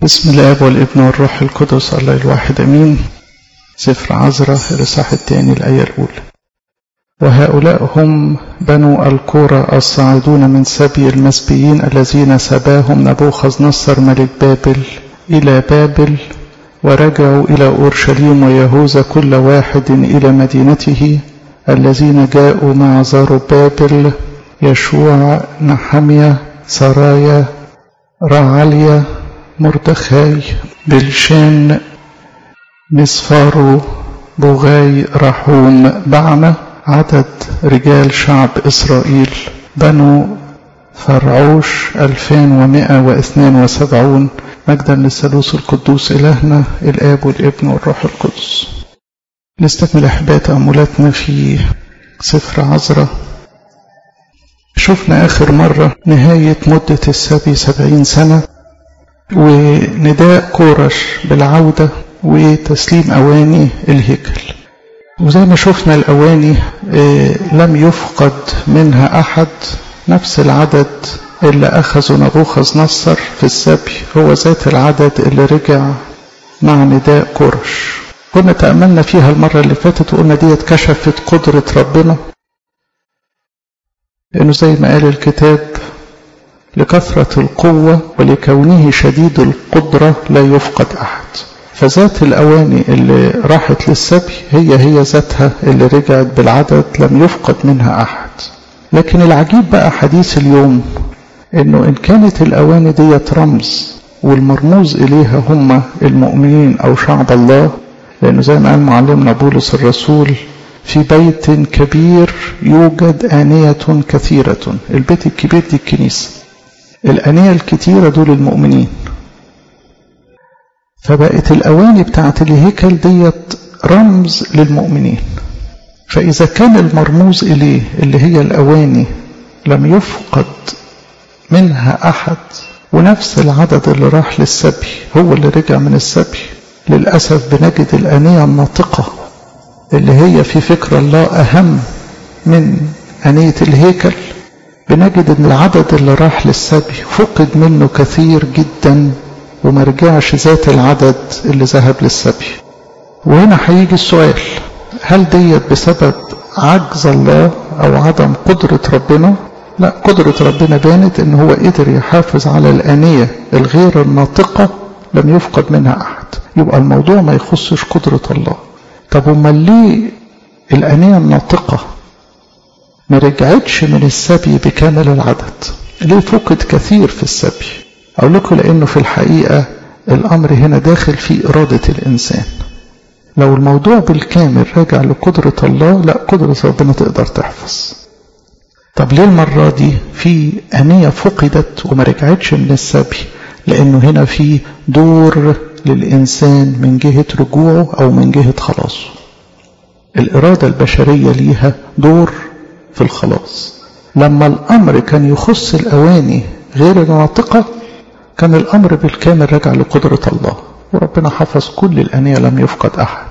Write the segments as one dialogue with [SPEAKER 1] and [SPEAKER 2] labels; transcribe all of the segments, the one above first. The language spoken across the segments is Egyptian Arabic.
[SPEAKER 1] بسم الاب والابن والروح القدس الله الواحد امين سفر عزرة الاصحاح الثاني الايه الاولى وهؤلاء هم بنو الكورة الصاعدون من سبي المسبيين الذين سباهم نبوخذ نصر ملك بابل الى بابل ورجعوا الى اورشليم ويهوذا كل واحد الى مدينته الذين جاءوا مع زربابل يشوع نحمية سرايا رعاليا مردخاي بلشان مسفارو بوغاي رحوم بعمة عدد رجال شعب إسرائيل بنو فرعوش ألفين ومائة واثنين وسبعون مجدا للثالوث القدوس إلهنا الآب والابن والروح القدس نستكمل أحباء تأملاتنا في سفر عزرة شفنا آخر مرة نهاية مدة السبي سبعين سنة ونداء كورش بالعودة وتسليم أواني الهيكل وزي ما شفنا الأواني لم يفقد منها أحد نفس العدد اللي أخذوا نبوخذ نصر في السبي هو ذات العدد اللي رجع مع نداء كورش كنا تأملنا فيها المرة اللي فاتت وقلنا ديت كشفت قدرة ربنا لأنه زي ما قال الكتاب لكثرة القوة ولكونه شديد القدرة لا يفقد أحد فذات الأواني اللي راحت للسبي هي هي ذاتها اللي رجعت بالعدد لم يفقد منها أحد لكن العجيب بقى حديث اليوم إنه إن كانت الأواني ديت رمز والمرموز إليها هم المؤمنين أو شعب الله لأنه زي ما قال معلمنا بولس الرسول في بيت كبير يوجد آنية كثيرة البيت الكبير دي الكنيسة الآنية الكتيرة دول المؤمنين فبقت الأواني بتاعت الهيكل ديت رمز للمؤمنين فإذا كان المرموز إليه اللي هي الأواني لم يفقد منها أحد ونفس العدد اللي راح للسبي هو اللي رجع من السبي للأسف بنجد الآنية الناطقة اللي هي في فكر الله أهم من آنية الهيكل بنجد ان العدد اللي راح للسبي فقد منه كثير جدا وما رجعش ذات العدد اللي ذهب للسبي وهنا هيجي السؤال هل ديت بسبب عجز الله او عدم قدرة ربنا لا قدرة ربنا بانت ان هو قدر يحافظ على الآنية الغير الناطقة لم يفقد منها احد يبقى الموضوع ما يخصش قدرة الله طب امال ليه الآنية الناطقة ما رجعتش من السبي بكامل العدد ليه فقد كثير في السبي أقول لكم لأنه في الحقيقة الأمر هنا داخل في إرادة الإنسان لو الموضوع بالكامل راجع لقدرة الله لا قدرة ربنا تقدر تحفظ طب ليه المرة دي في أنية فقدت وما رجعتش من السبي لأنه هنا في دور للإنسان من جهة رجوعه أو من جهة خلاصه الإرادة البشرية ليها دور في الخلاص لما الأمر كان يخص الأواني غير الناطقة كان الأمر بالكامل راجع لقدرة الله وربنا حفظ كل الأنية لم يفقد أحد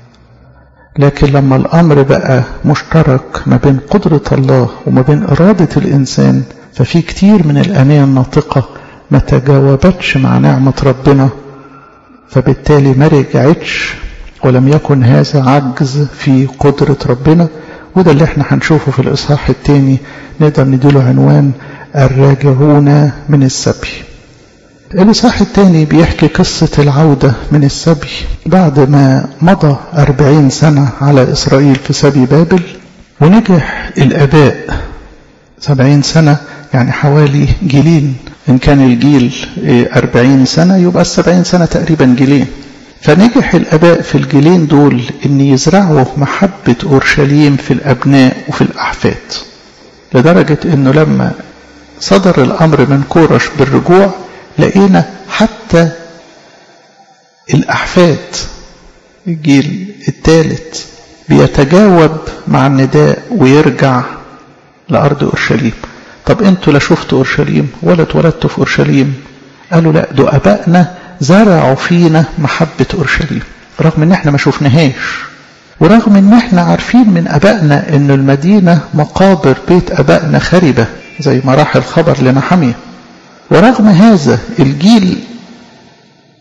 [SPEAKER 1] لكن لما الأمر بقى مشترك ما بين قدرة الله وما بين إرادة الإنسان ففي كتير من الأنية الناطقة ما تجاوبتش مع نعمة ربنا فبالتالي ما رجعتش ولم يكن هذا عجز في قدرة ربنا وده اللي احنا هنشوفه في الإصحاح الثاني نقدر نديله عنوان الراجعون من السبي الإصحاح الثاني بيحكي قصة العودة من السبي بعد ما مضى أربعين سنة على إسرائيل في سبي بابل ونجح الآباء سبعين سنة يعني حوالي جيلين إن كان الجيل أربعين سنة يبقى السبعين سنة تقريبا جيلين فنجح الآباء في الجيلين دول إن يزرعوا محبة أورشليم في الأبناء وفي الأحفاد لدرجة إنه لما صدر الأمر من كورش بالرجوع لقينا حتى الأحفاد الجيل الثالث بيتجاوب مع النداء ويرجع لأرض أورشليم طب انتوا لا شفتوا أورشليم ولا اتولدتوا في أورشليم قالوا لا دول أبائنا زرعوا فينا محبة أورشليم رغم ان احنا ما شفناهاش ورغم ان احنا عارفين من أبائنا ان المدينة مقابر بيت أبائنا خربة زي ما راح الخبر لنحمية ورغم هذا الجيل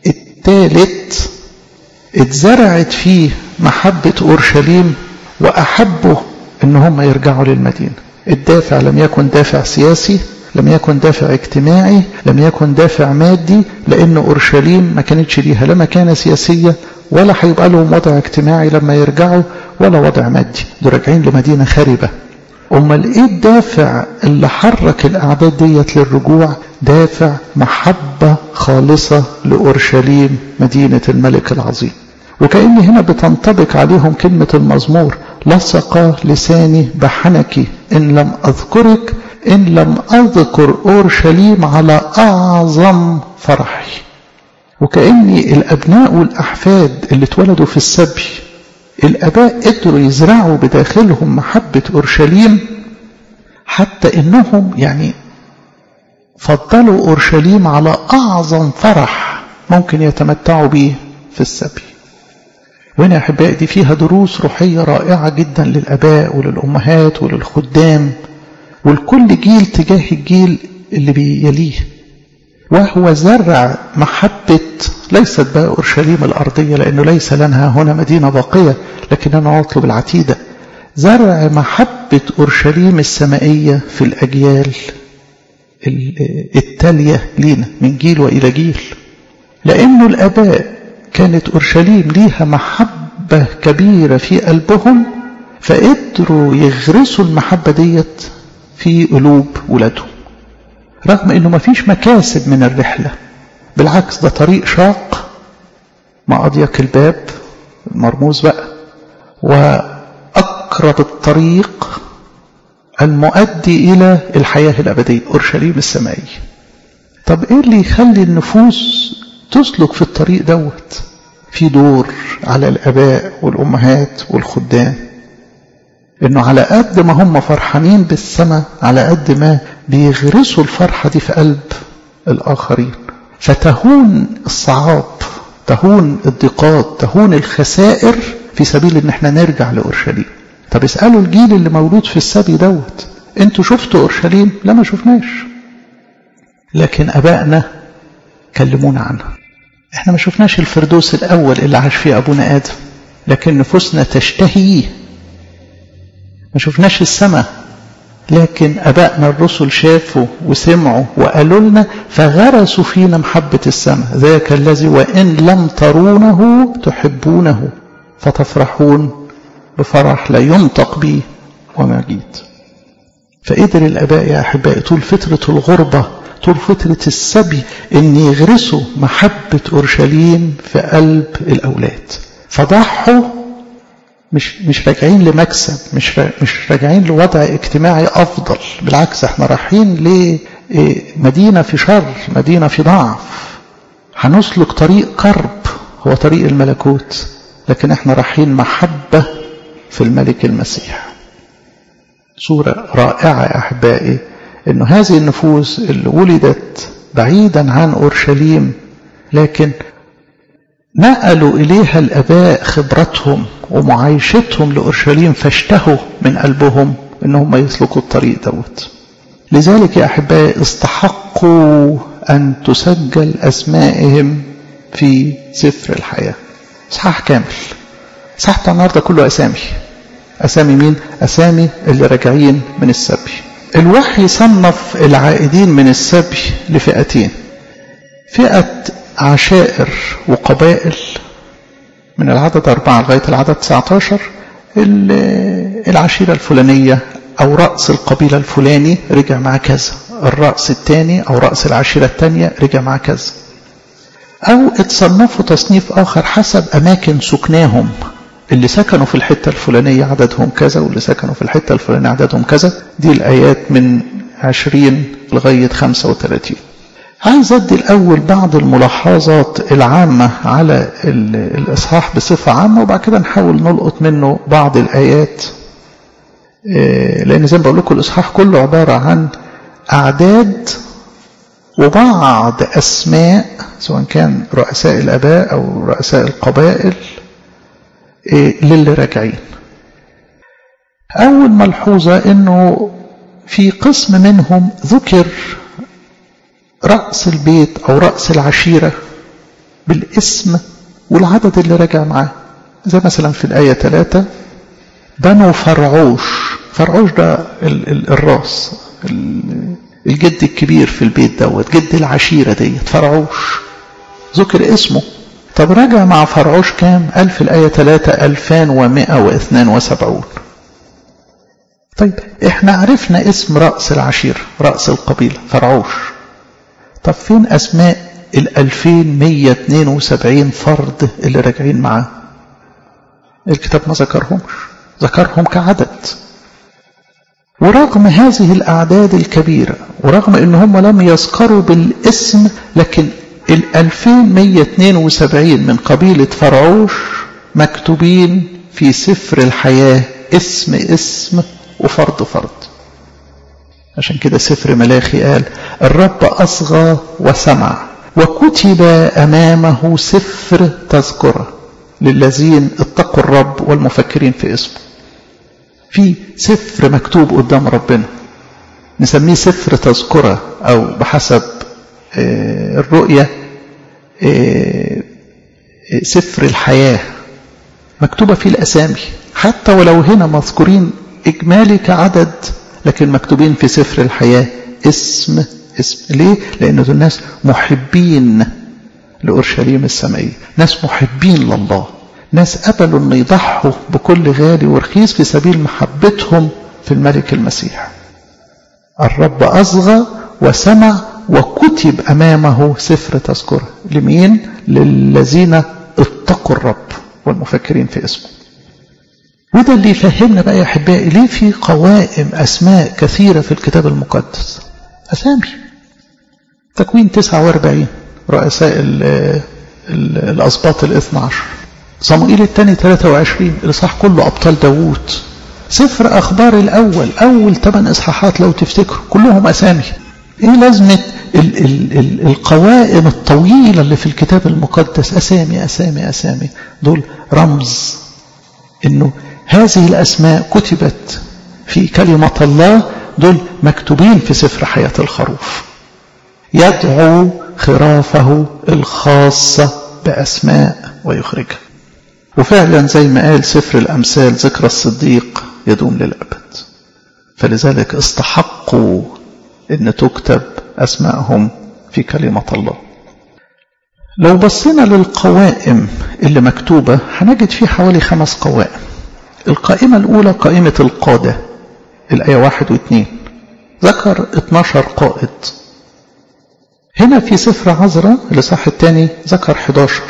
[SPEAKER 1] الثالث اتزرعت فيه محبة أورشليم وأحبوا إن هم يرجعوا للمدينة الدافع لم يكن دافع سياسي لم يكن دافع اجتماعي لم يكن دافع مادي لأن أورشليم ما كانتش ليها لا مكانة سياسية ولا هيبقى لهم وضع اجتماعي لما يرجعوا ولا وضع مادي دول راجعين لمدينة خاربة أمال إيه الدافع اللي حرك الأعداد ديت للرجوع دافع محبة خالصة لأورشليم مدينة الملك العظيم وكأن هنا بتنطبق عليهم كلمة المزمور لصق لساني بحنكي إن لم أذكرك إن لم أذكر أورشليم على أعظم فرحي وكأن الأبناء والأحفاد اللي اتولدوا في السبي الآباء قدروا يزرعوا بداخلهم محبة أورشليم حتى إنهم يعني فضلوا أورشليم على أعظم فرح ممكن يتمتعوا به في السبي وهنا يا أحبائي دي فيها دروس روحية رائعة جدا للآباء وللأمهات وللخدام ولكل جيل تجاه الجيل اللي بيليه وهو زرع محبة ليست بقى أورشليم الأرضية لأنه ليس لنا هنا مدينة باقية لكن أنا أطلب العتيدة زرع محبة أورشليم السمائية في الأجيال التالية لينا من جيل وإلى جيل لأنه الآباء كانت أورشليم ليها محبة كبيرة في قلبهم فقدروا يغرسوا المحبة ديت في قلوب ولادهم رغم انه ما فيش مكاسب من الرحلة بالعكس ده طريق شاق ما أضيق الباب المرموز بقى وأقرب الطريق المؤدي إلى الحياة الأبدية أورشليم السمائية طب إيه اللي يخلي النفوس تسلك في الطريق دوت في دور على الآباء والأمهات والخدام إنه على قد ما هم فرحانين بالسماء على قد ما بيغرسوا الفرحة دي في قلب الآخرين فتهون الصعاب تهون الضيقات تهون الخسائر في سبيل ان احنا نرجع لأورشليم طب اسألوا الجيل اللي مولود في السبي دوت انتوا شفتوا أورشليم لا ما شفناش لكن أبائنا كلمونا عنها احنا ما شفناش الفردوس الأول اللي عاش فيه أبونا آدم لكن نفوسنا تشتهيه ما شفناش السماء لكن أبائنا الرسل شافوا وسمعوا وقالوا لنا فغرسوا فينا محبة السماء ذاك الذي وإن لم ترونه تحبونه فتفرحون بفرح لا ينطق به ومجيد فقدر الآباء يا أحبائي طول فترة الغربة طول فترة السبي أن يغرسوا محبة أورشليم في قلب الأولاد فضحوا مش مش راجعين لمكسب مش مش راجعين لوضع اجتماعي افضل بالعكس احنا رايحين لمدينه في شر مدينه في ضعف هنسلك طريق قرب هو طريق الملكوت لكن احنا رايحين محبه في الملك المسيح صوره رائعه يا احبائي انه هذه النفوس اللي ولدت بعيدا عن اورشليم لكن نقلوا إليها الآباء خبرتهم ومعايشتهم لأورشليم فاشتهوا من قلبهم إنهم يسلكوا الطريق دوت لذلك يا أحبائي استحقوا أن تسجل أسمائهم في سفر الحياة إصحاح كامل إصحاح بتاع النهارده كله أسامي أسامي مين؟ أسامي اللي راجعين من السبي الوحي صنف العائدين من السبي لفئتين فئة عشائر وقبائل من العدد أربعة لغاية العدد 19 العشيرة الفلانية أو رأس القبيلة الفلاني رجع مع كذا الرأس الثاني أو رأس العشيرة الثانية رجع مع كذا أو اتصنفوا تصنيف آخر حسب أماكن سكناهم اللي سكنوا في الحتة الفلانية عددهم كذا واللي سكنوا في الحتة الفلانية عددهم كذا دي الآيات من 20 لغاية 35 عايز أدي الأول بعض الملاحظات العامة على الإصحاح بصفة عامة وبعد كده نحاول نلقط منه بعض الآيات لأن زي ما بقول لكم الإصحاح كله عبارة عن أعداد وبعض أسماء سواء كان رؤساء الآباء أو رؤساء القبائل للي راجعين أول ملحوظة أنه في قسم منهم ذكر رأس البيت أو رأس العشيرة بالاسم والعدد اللي راجع معاه زي مثلا في الآية 3 بنو فرعوش فرعوش ده ال ال الراس الجد الكبير في البيت دوت جد العشيرة ديت فرعوش ذكر اسمه طب راجع مع فرعوش كام قال في الآية 3 2172 طيب احنا عرفنا اسم رأس العشيرة رأس القبيلة فرعوش طب فين أسماء ال 2172 فرد اللي راجعين معاه الكتاب ما ذكرهمش ذكرهم كعدد ورغم هذه الأعداد الكبيرة ورغم أن هم لم يذكروا بالاسم لكن ال 2172 من قبيلة فرعوش مكتوبين في سفر الحياة اسم اسم وفرد فرد عشان كده سفر ملاخي قال الرب أصغى وسمع وكتب أمامه سفر تذكرة للذين اتقوا الرب والمفكرين في اسمه في سفر مكتوب قدام ربنا نسميه سفر تذكرة أو بحسب الرؤية سفر الحياة مكتوبة فيه الأسامي حتى ولو هنا مذكورين إجمالي كعدد لكن مكتوبين في سفر الحياة اسم اسم ليه؟ لأن دول ناس محبين لأورشليم السمائية ناس محبين لله ناس قبلوا أن يضحوا بكل غالي ورخيص في سبيل محبتهم في الملك المسيح الرب أصغى وسمع وكتب أمامه سفر تذكرة لمين؟ للذين اتقوا الرب والمفكرين في اسمه وده اللي يفهمنا بقى يا أحبائي ليه في قوائم أسماء كثيرة في الكتاب المقدس أسامي تكوين 49 رؤساء ال ال الأسباط الاثنى عشر صموئيل الثاني 23 الإصحاح كله أبطال داوود سفر أخبار الأول أول ثمان إصحاحات لو تفتكروا كلهم أسامي إيه لازمة ال ال ال القوائم الطويلة اللي في الكتاب المقدس أسامي أسامي أسامي دول رمز إنه هذه الأسماء كتبت في كلمة الله دول مكتوبين في سفر حياة الخروف يدعو خرافه الخاصة بأسماء ويخرجها وفعلا زي ما قال سفر الأمثال ذكر الصديق يدوم للأبد فلذلك استحقوا أن تكتب أسماءهم في كلمة الله لو بصينا للقوائم اللي مكتوبة هنجد في حوالي خمس قوائم القائمة الأولى قائمة القادة الآية واحد واثنين ذكر 12 قائد هنا في سفر عزرة الإصحاح الثاني ذكر 11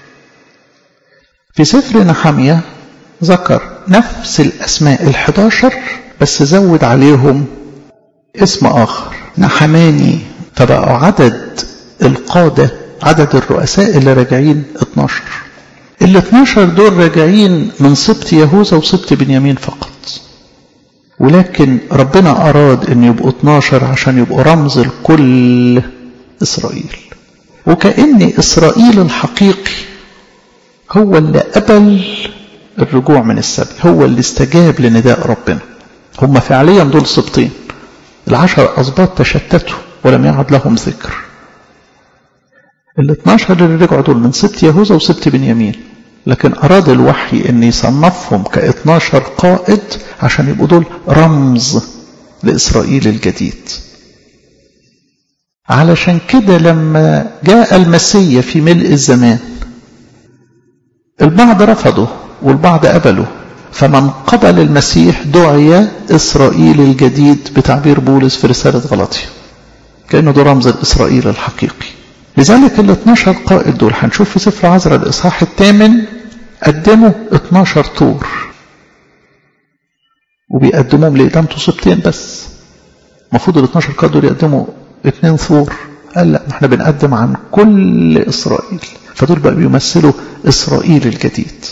[SPEAKER 1] في سفر نحمية ذكر نفس الأسماء ال11 بس زود عليهم اسم آخر نحماني فبقوا عدد القادة عدد الرؤساء اللي راجعين 12 ال 12 دول راجعين من سبط يهوذا وسبط بنيامين فقط ولكن ربنا أراد أن يبقوا 12 عشان يبقوا رمز لكل إسرائيل وكأن إسرائيل الحقيقي هو اللي قبل الرجوع من السبي هو اللي استجاب لنداء ربنا هم فعليا دول سبطين العشر أسباط تشتتوا ولم يعد لهم ذكر ال 12 اللي رجعوا دول من سبت يهوذا وسبت بنيامين لكن أراد الوحي أن يصنفهم ك 12 قائد عشان يبقوا دول رمز لإسرائيل الجديد علشان كده لما جاء المسيا في ملء الزمان البعض رفضه والبعض قبله فمن قبل المسيح دعي إسرائيل الجديد بتعبير بولس في رسالة غلطية كأنه ده رمز الإسرائيل الحقيقي لذلك ال 12 قائد دول هنشوف في سفر عزرا الإصحاح الثامن قدموا 12 طور وبيقدموهم لإدامته سبتين بس المفروض ال 12 قائد دول يقدموا اثنين ثور قال لا احنا بنقدم عن كل إسرائيل فدول بقى بيمثلوا إسرائيل الجديد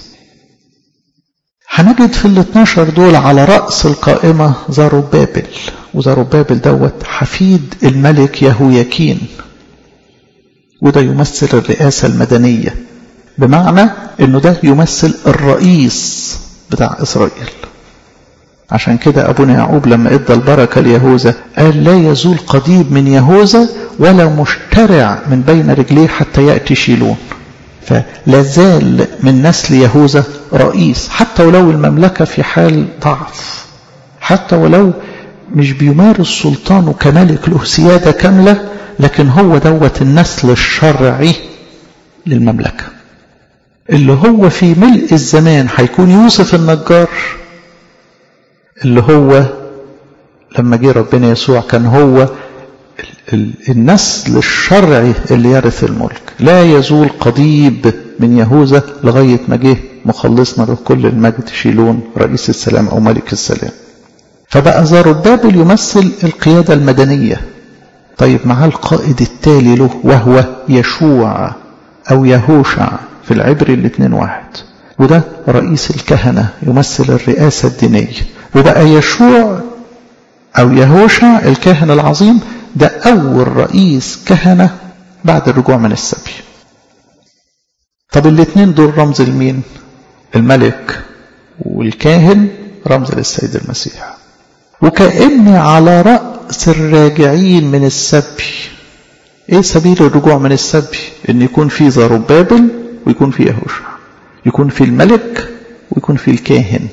[SPEAKER 1] هنجد في ال 12 دول على رأس القائمة زاروبابل وزاروبابل دوت حفيد الملك يهوياكين وده يمثل الرئاسة المدنية بمعنى انه ده يمثل الرئيس بتاع اسرائيل عشان كده ابونا يعقوب لما ادى البركة ليهوذا قال لا يزول قضيب من يهوذا ولا مشترع من بين رجليه حتى يأتي شيلون فلازال من نسل يهوذا رئيس حتى ولو المملكة في حال ضعف حتى ولو مش بيمارس سلطانه كملك له سيادة كاملة لكن هو دوت النسل الشرعي للمملكة اللي هو في ملء الزمان هيكون يوسف النجار اللي هو لما جه ربنا يسوع كان هو النسل الشرعي اللي يرث الملك لا يزول قضيب من يهوذا لغاية ما جه مخلصنا لكل المجد شيلون رئيس السلام أو ملك السلام فبقى زربابل يمثل القيادة المدنية طيب مع القائد التالي له وهو يشوع أو يهوشع في العبري الاثنين واحد وده رئيس الكهنة يمثل الرئاسة الدينية وبقى يشوع أو يهوشع الكاهن العظيم ده أول رئيس كهنة بعد الرجوع من السبي طب الاثنين دول رمز لمين الملك والكاهن رمز للسيد المسيح وكأن على رأس الراجعين من السبي ايه سبيل الرجوع من السبي ان يكون في زربابل ويكون في يهوشع يكون في الملك ويكون في الكاهن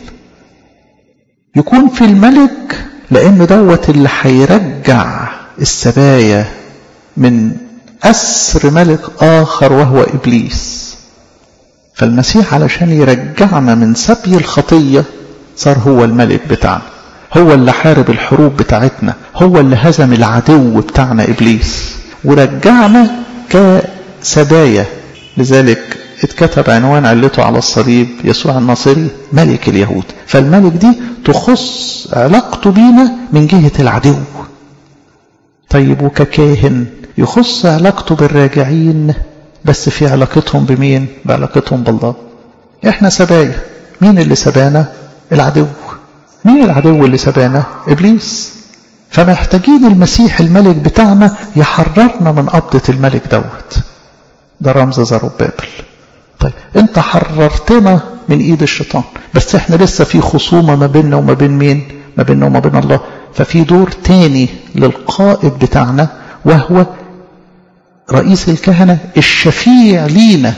[SPEAKER 1] يكون في الملك لان دوت اللي هيرجع السبايا من أسر ملك آخر وهو إبليس فالمسيح علشان يرجعنا من سبي الخطية صار هو الملك بتاعنا هو اللي حارب الحروب بتاعتنا هو اللي هزم العدو بتاعنا إبليس ورجعنا كسبايا لذلك اتكتب عنوان علته على الصليب يسوع الناصري ملك اليهود فالملك دي تخص علاقته بينا من جهة العدو طيب وككاهن يخص علاقته بالراجعين بس في علاقتهم بمين بعلاقتهم بالله احنا سبايا مين اللي سبانا العدو مين العدو اللي سبانا ابليس فمحتاجين المسيح الملك بتاعنا يحررنا من قبضة الملك دوت ده رمز زربابل طيب انت حررتنا من ايد الشيطان بس احنا لسه في خصومة ما بيننا وما بين مين ما بيننا وما بين الله ففي دور تاني للقائد بتاعنا وهو رئيس الكهنة الشفيع لينا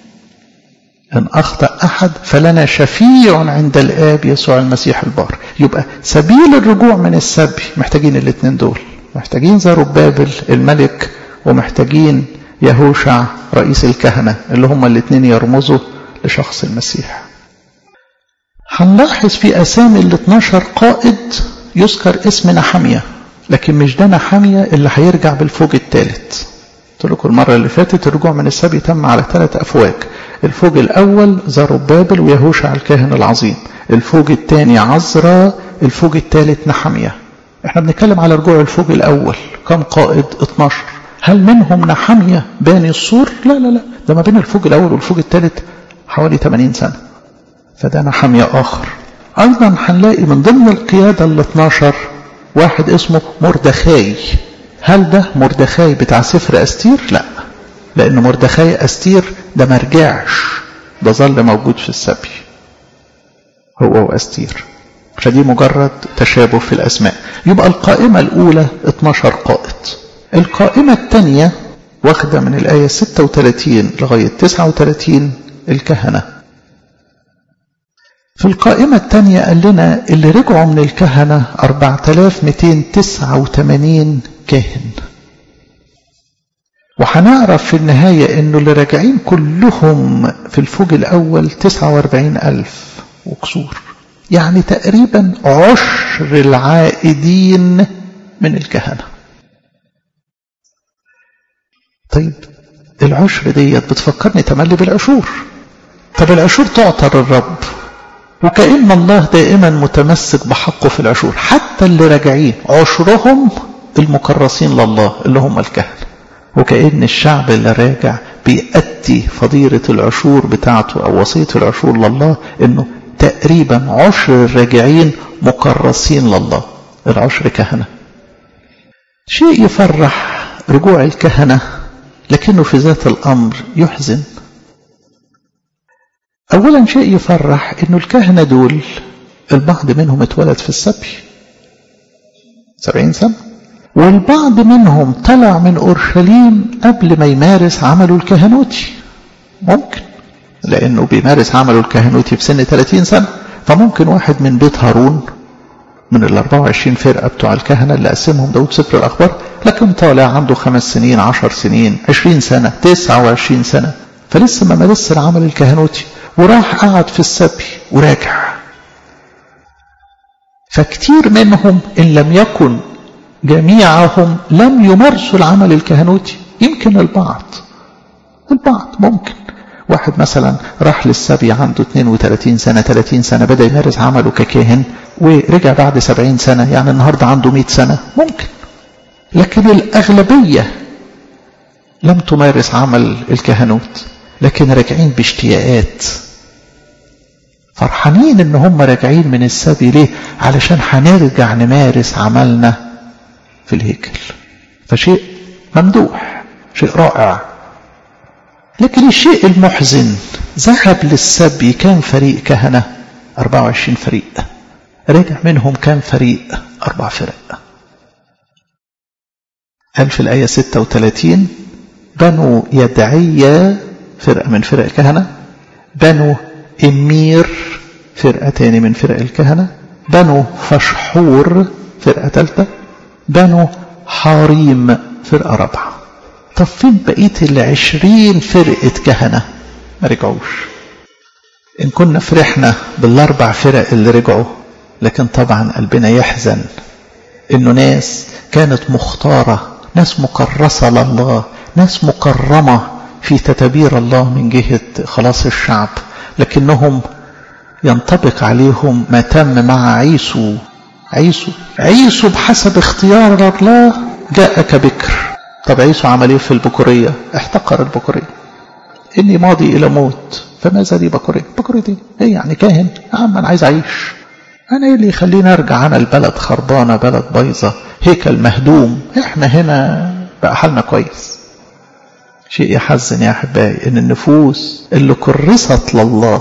[SPEAKER 1] إن أخطأ أحد فلنا شفيع عند الآب يسوع المسيح البار يبقى سبيل الرجوع من السبي محتاجين الاثنين دول محتاجين زربابل الملك ومحتاجين يهوشع رئيس الكهنة اللي هما الاثنين يرمزوا لشخص المسيح هنلاحظ في أسامي ال 12 قائد يذكر اسم نحمية لكن مش ده نحمية اللي هيرجع بالفوج الثالث قلت لكم المرة اللي فاتت الرجوع من السبي تم على ثلاث أفواج الفوج الأول زربابل ويهوشع الكاهن العظيم الفوج الثاني عزرا الفوج الثالث نحمية احنا بنتكلم على رجوع الفوج الأول كم قائد 12 هل منهم نحمية باني السور لا لا لا ده ما بين الفوج الأول والفوج الثالث حوالي 80 سنة فده نحمية آخر أيضا هنلاقي من ضمن القيادة ال 12 واحد اسمه مردخاي هل ده مردخاي بتاع سفر أستير؟ لا لأن مردخاي أستير ده مرجعش ده ظل موجود في السبي هو وأستير فدي مجرد تشابه في الأسماء يبقى القائمة الأولى 12 قائد القائمة الثانية واخدة من الآية 36 لغاية 39 الكهنة في القائمة الثانية قال لنا اللي رجعوا من الكهنة 4289 كاهن وهنعرف في النهاية انه اللي راجعين كلهم في الفوج الاول 49 الف وكسور يعني تقريبا عشر العائدين من الكهنة طيب العشر ديت بتفكرني تملي بالعشور طب العشور تعطى للرب وكأن الله دائما متمسك بحقه في العشور حتى اللي راجعين عشرهم المكرسين لله اللي هم الكهنة وكأن الشعب اللي راجع بيأتي فضيلة العشور بتاعته أو وصية العشور لله إنه تقريبا عشر الراجعين مكرسين لله العشر كهنة شيء يفرح رجوع الكهنة لكنه في ذات الأمر يحزن أولا شيء يفرح إنه الكهنة دول البعض منهم اتولد في السبي سبعين سنة والبعض منهم طلع من أورشليم قبل ما يمارس عمله الكهنوتي ممكن لأنه بيمارس عمله الكهنوتي في سن 30 سنة فممكن واحد من بيت هارون من ال 24 فرقة بتوع الكهنة اللي قسمهم داود سفر الأخبار لكن طالع عنده خمس سنين عشر سنين 20 سنة 29 سنة فلسه ما مارس العمل الكهنوتي وراح قعد في السبي وراجع فكتير منهم إن لم يكن جميعهم لم يمارسوا العمل الكهنوتي يمكن البعض البعض ممكن واحد مثلا راح للسبي عنده 32 سنة 30 سنة بدأ يمارس عمله ككاهن ورجع بعد 70 سنة يعني النهاردة عنده 100 سنة ممكن لكن الأغلبية لم تمارس عمل الكهنوت لكن راجعين باشتياقات فرحانين ان هم راجعين من السبي ليه علشان هنرجع نمارس عملنا في الهيكل فشيء ممدوح شيء رائع لكن الشيء المحزن ذهب للسبي كان فريق كهنة 24 فريق رجع منهم كام فريق أربع فرق قال في الآية 36 بنو يدعية فرقة من فرق الكهنة بنو إمير فرقة تاني من فرق الكهنة بنو فشحور فرقة ثالثة بنو حاريم فرقة رابعة طب فين بقية العشرين فرقة كهنة ما رجعوش إن كنا فرحنا بالأربع فرق اللي رجعوا لكن طبعا قلبنا يحزن إنه ناس كانت مختارة ناس مكرسة لله ناس مكرمة في تدابير الله من جهة خلاص الشعب لكنهم ينطبق عليهم ما تم مع عيسو عيسو عيسو بحسب اختيار الله جاء كبكر طب عيسو عمل ايه في البكورية احتقر البكورية اني ماضي الى موت فماذا لي بكورية بكورية دي ايه يعني كاهن يا عم انا عايز اعيش انا ايه اللي يخليني ارجع انا البلد خربانة بلد بايظة هيكل مهدوم احنا هنا بقى حالنا كويس شيء يحزن يا احبائي ان النفوس اللي كرست لله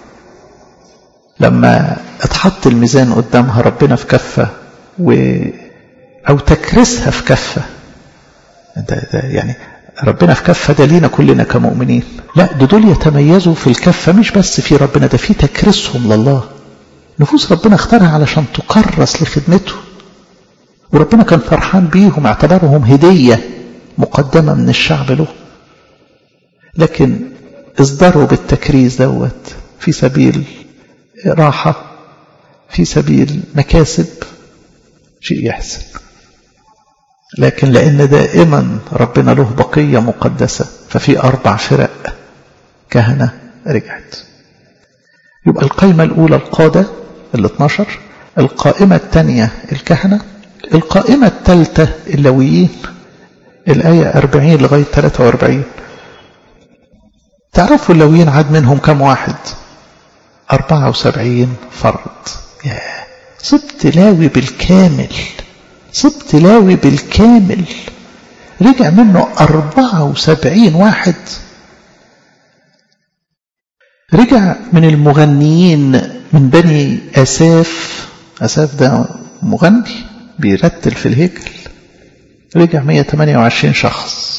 [SPEAKER 1] لما اتحط الميزان قدامها ربنا في كفه و او تكرسها في كفه ده ده يعني ربنا في كفه ده لينا كلنا كمؤمنين لا ده دول يتميزوا في الكفه مش بس في ربنا ده في تكريسهم لله نفوس ربنا اختارها علشان تكرس لخدمته وربنا كان فرحان بيهم اعتبرهم هديه مقدمه من الشعب له لكن اصدروا بالتكريس دوت في سبيل راحة في سبيل مكاسب شيء يحسن لكن لأن دائما ربنا له بقية مقدسة ففي أربع فرق كهنة رجعت يبقى القائمة الأولى القادة ال 12 القائمة الثانية الكهنة القائمة الثالثة اللويين الآية 40 لغاية 43 تعرفوا اللويين عاد منهم كم واحد 74 فرد يا سبت لاوي بالكامل سبت لاوي بالكامل رجع منه 74 واحد رجع من المغنيين من بني أساف أساف ده مغني بيرتل في الهيكل رجع 128 شخص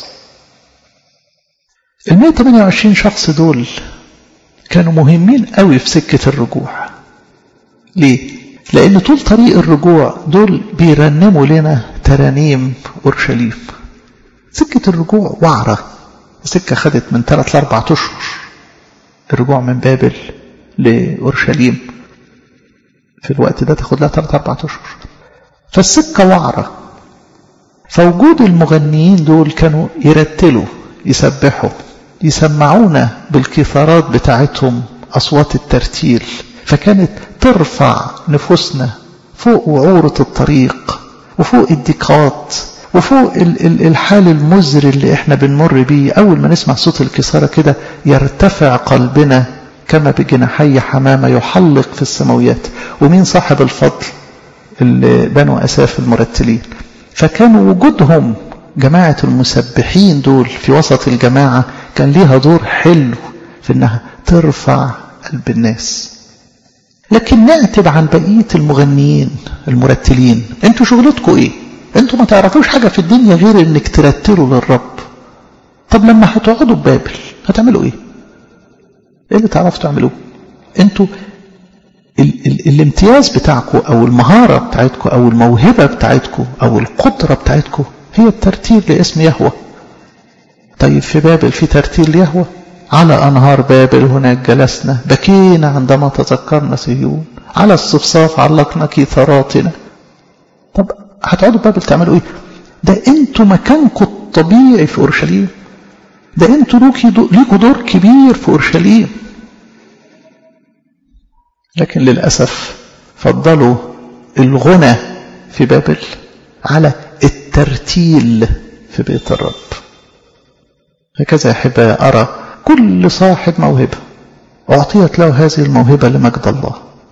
[SPEAKER 1] ال 128 شخص دول كانوا مهمين قوي في سكة الرجوع ليه؟ لأن طول طريق الرجوع دول بيرنموا لنا ترانيم أورشليم سكة الرجوع وعرة سكة خدت من ثلاث لأربع أشهر الرجوع من بابل لأورشليم في الوقت ده تاخد لها ثلاث أربع أشهر فالسكة وعرة فوجود المغنيين دول كانوا يرتلوا يسبحوا يسمعونا بالكثارات بتاعتهم أصوات الترتيل فكانت ترفع نفوسنا فوق وعورة الطريق وفوق الضيقات وفوق الحال المزري اللي احنا بنمر بيه أول ما نسمع صوت الكسارة كده يرتفع قلبنا كما بجناحي حمامة يحلق في السماويات ومين صاحب الفضل اللي بنوا أساف المرتلين فكانوا وجودهم جماعة المسبحين دول في وسط الجماعة كان ليها دور حلو في انها ترفع قلب الناس لكن نعتب عن بقية المغنيين المرتلين انتوا شغلتكم ايه انتوا ما تعرفوش حاجة في الدنيا غير انك ترتلوا للرب طب لما هتقعدوا ببابل هتعملوا ايه ايه اللي تعرفوا تعملوه انتوا ال ال الامتياز بتاعكم او المهارة بتاعتكم او الموهبة بتاعتكم او القدرة بتاعتكم هي الترتيل لاسم يهوه طيب في بابل في ترتيل ليهوه على أنهار بابل هناك جلسنا بكينا عندما تذكرنا سيون على الصفصاف علقنا كيثاراتنا طب هتقعدوا بابل تعملوا ايه ده انتوا مكانكم الطبيعي في اورشليم ده انتوا ليكوا دور كبير في اورشليم لكن للاسف فضلوا الغنى في بابل على الترتيل في بيت الرب هكذا يحب ارى كل صاحب موهبه اعطيت له هذه الموهبه لمجد الله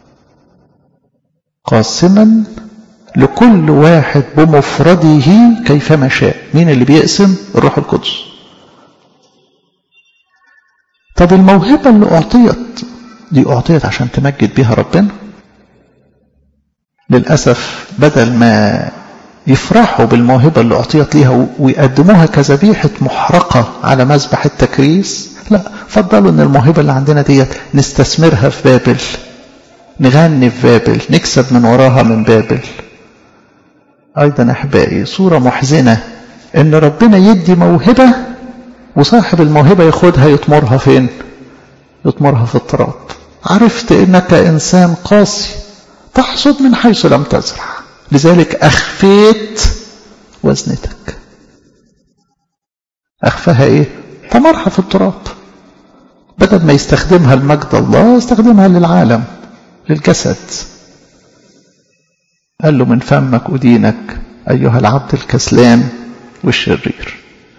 [SPEAKER 1] قاسما لكل واحد بمفرده كيفما شاء مين اللي بيقسم الروح القدس طب الموهبة اللي أعطيت دي أعطيت عشان تمجد بيها ربنا للأسف بدل ما يفرحوا بالموهبة اللي أعطيت ليها ويقدموها كذبيحة محرقة على مذبح التكريس لا فضلوا ان الموهبة اللي عندنا ديت نستثمرها في بابل نغني في بابل نكسب من وراها من بابل أيضا أحبائي صورة محزنة إن ربنا يدي موهبة وصاحب الموهبة ياخدها يطمرها فين؟ يطمرها في التراب عرفت إنك إنسان قاسي تحصد من حيث لم تزرع لذلك أخفيت وزنتك أخفاها إيه؟ طمرها في التراب بدل ما يستخدمها لمجد الله يستخدمها للعالم للجسد قال له من فمك أدينك أيها العبد الكسلان والشرير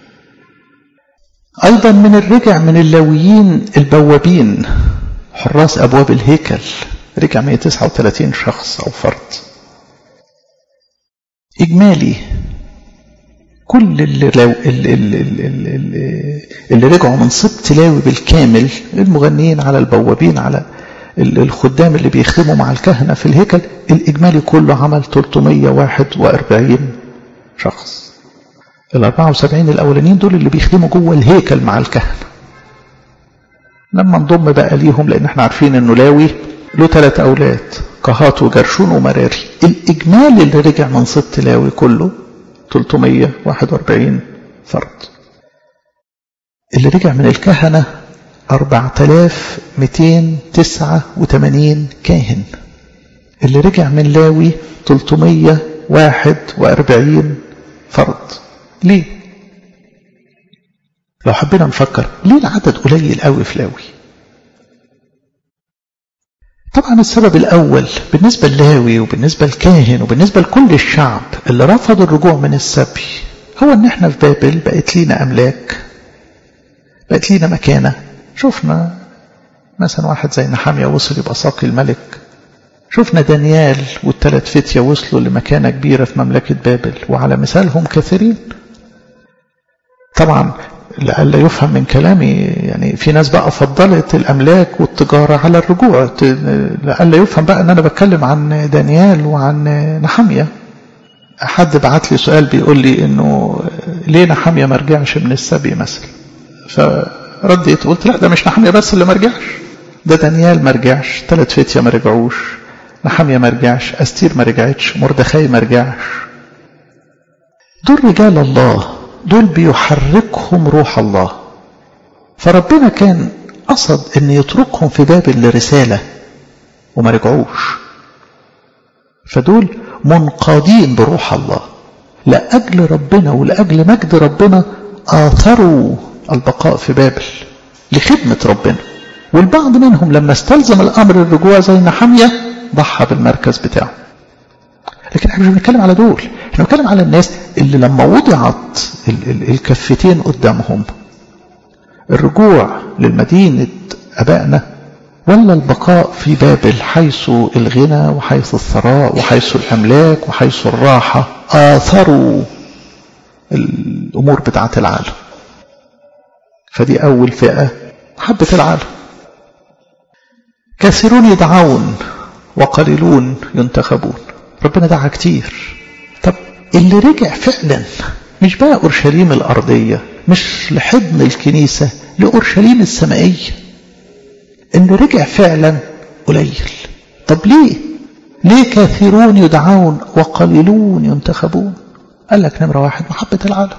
[SPEAKER 1] أيضا من الرجع من اللاويين البوابين حراس أبواب الهيكل رجع 139 شخص أو فرد إجمالي كل اللي, لو اللي, اللي, اللي, اللي رجعوا من سبط لاوي بالكامل المغنيين على البوابين على الخدام اللي بيخدموا مع الكهنة في الهيكل الإجمالي كله عمل 341 شخص ال 74 الأولانيين دول اللي بيخدموا جوه الهيكل مع الكهنة لما انضم بقى ليهم لأن احنا عارفين إنه لاوي له ثلاث أولاد قهات وجرشون ومراري الإجمالي اللي رجع من سبط لاوي كله 341 فرد اللي رجع من الكهنة 4289 كاهن اللي رجع من لاوي 341 فرد ليه لو حبينا نفكر ليه العدد قليل قوي في لاوي طبعا السبب الأول بالنسبة للاوي وبالنسبة للكاهن وبالنسبة لكل الشعب اللي رفض الرجوع من السبي هو ان احنا في بابل بقت لينا أملاك بقت لينا مكانة شفنا مثلا واحد زي نحامية وصل يبقى ساقي الملك شفنا دانيال والثلاث فتية وصلوا لمكانة كبيرة في مملكة بابل وعلى مثالهم كثيرين طبعا لألا يفهم من كلامي يعني في ناس بقى فضلت الأملاك والتجارة على الرجوع لألا يفهم بقى أن أنا بتكلم عن دانيال وعن نحامية حد بعت لي سؤال بيقول لي إنه ليه نحامية ما رجعش من السبي مثلا فرديت قلت لا ده مش نحامية بس اللي ما رجعش ده دانيال ما رجعش ثلاث فتية ما رجعوش نحامية ما رجعش أستير ما رجعتش مردخاي ما رجعش دول رجال الله دول بيحركهم روح الله فربنا كان قصد ان يتركهم في بابل لرسالة وما رجعوش فدول منقادين بروح الله لأجل ربنا ولأجل مجد ربنا آثروا البقاء في بابل لخدمة ربنا والبعض منهم لما استلزم الأمر الرجوع زي نحمية ضحى بالمركز بتاعه لكن احنا مش بنتكلم على دول احنا بنتكلم على الناس اللي لما وضعت ال ال الكفتين قدامهم الرجوع للمدينة أبائنا ولا البقاء في بابل حيث الغنى وحيث الثراء وحيث الأملاك وحيث الراحة آثروا الأمور بتاعة العالم فدي أول فئة حبة العالم كثيرون يدعون وقليلون ينتخبون ربنا دعا كتير طب اللي رجع فعلا مش بقى أورشليم الأرضية مش لحضن الكنيسة لأورشليم السمائية ان رجع فعلا قليل طب ليه ليه كثيرون يدعون وقليلون ينتخبون قال لك نمرة واحد محبة العالم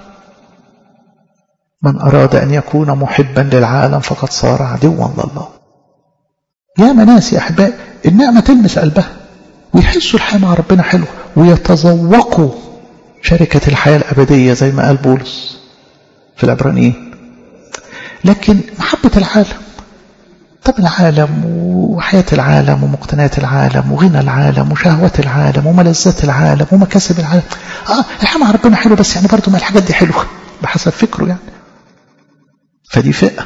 [SPEAKER 1] من أراد أن يكون محبا للعالم فقد صار عدوا لله يا مناس يا أحبائي النعمة تلمس قلبها ويحسوا الحياة مع ربنا حلوة ويتذوقوا شركة الحياة الأبدية زي ما قال بولس في العبرانيين لكن محبة العالم طب العالم وحياة العالم ومقتنيات العالم وغنى العالم وشهوات العالم وملذات العالم ومكاسب العالم اه الحياة مع ربنا حلوة بس يعني برضه ما الحاجات دي حلوة بحسب فكره يعني فدي فئة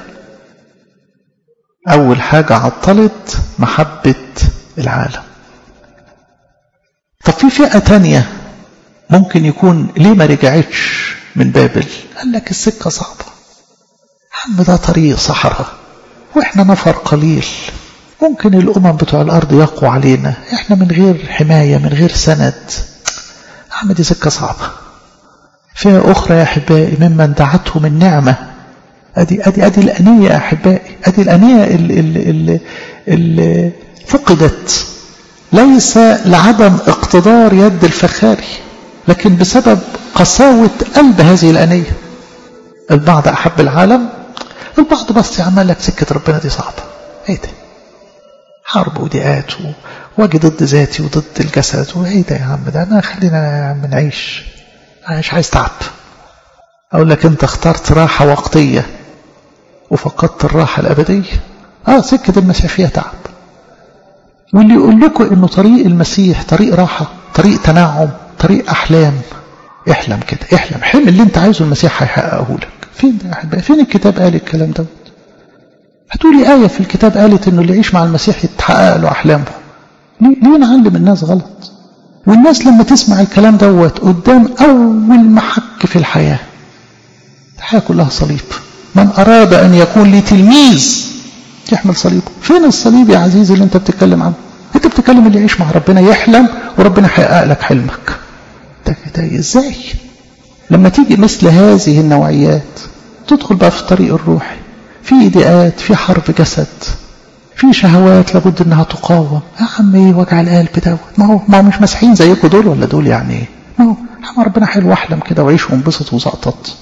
[SPEAKER 1] أول حاجة عطلت محبة العالم طب في فئة تانية ممكن يكون ليه ما رجعتش من بابل قال لك السكة صعبة عم ده طريق صحراء واحنا نفر قليل ممكن الأمم بتوع الأرض يقوى علينا احنا من غير حماية من غير سند عم دي سكة صعبة فئة أخرى يا أحبائي ممن دعتهم النعمة أدي, أدي, أدي الأنية يا أحبائي أدي الأنية اللي, اللي, اللي فقدت ليس لعدم اقتدار يد الفخاري لكن بسبب قساوة قلب هذه الأنية البعض أحب العالم البعض بس يعمل لك سكة ربنا دي صعبة ايه ده حرب وضيقات واجي ضد ذاتي وضد الجسد وايه ده يا عم ده انا خلينا يا عم نعيش انا مش عايز تعب اقول لك انت اخترت راحة وقتية وفقدت الراحة الابدية اه سكة المسيح فيها تعب واللي يقول لكم انه طريق المسيح طريق راحة طريق تنعم طريق احلام احلم كده احلم حلم اللي انت عايزه المسيح هيحققه لك فين ده يا احبائي فين الكتاب قال الكلام ده هتقولي آية في الكتاب قالت انه اللي يعيش مع المسيح يتحقق له احلامه ليه, ليه نعلم الناس غلط والناس لما تسمع الكلام دوت قدام اول محك في الحياة الحياة كلها صليب من اراد ان يكون لي تلميذ يحمل صليبه فين الصليب يا عزيزي اللي انت بتتكلم عنه انت بتتكلم اللي يعيش مع ربنا يحلم وربنا هيحقق لك حلمك ده ده ازاي لما تيجي مثل هذه النوعيات تدخل بقى في الطريق الروحي في ضيقات في حرب جسد في شهوات لابد انها تقاوم يا عم ايه وجع القلب دوت ما هو ما هو مش مسيحيين زيكم دول ولا دول يعني ايه ما هو ما ربنا حلو واحلم كده وعيش وانبسط وزقطط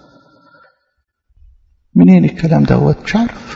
[SPEAKER 1] منين الكلام دوت مش عارف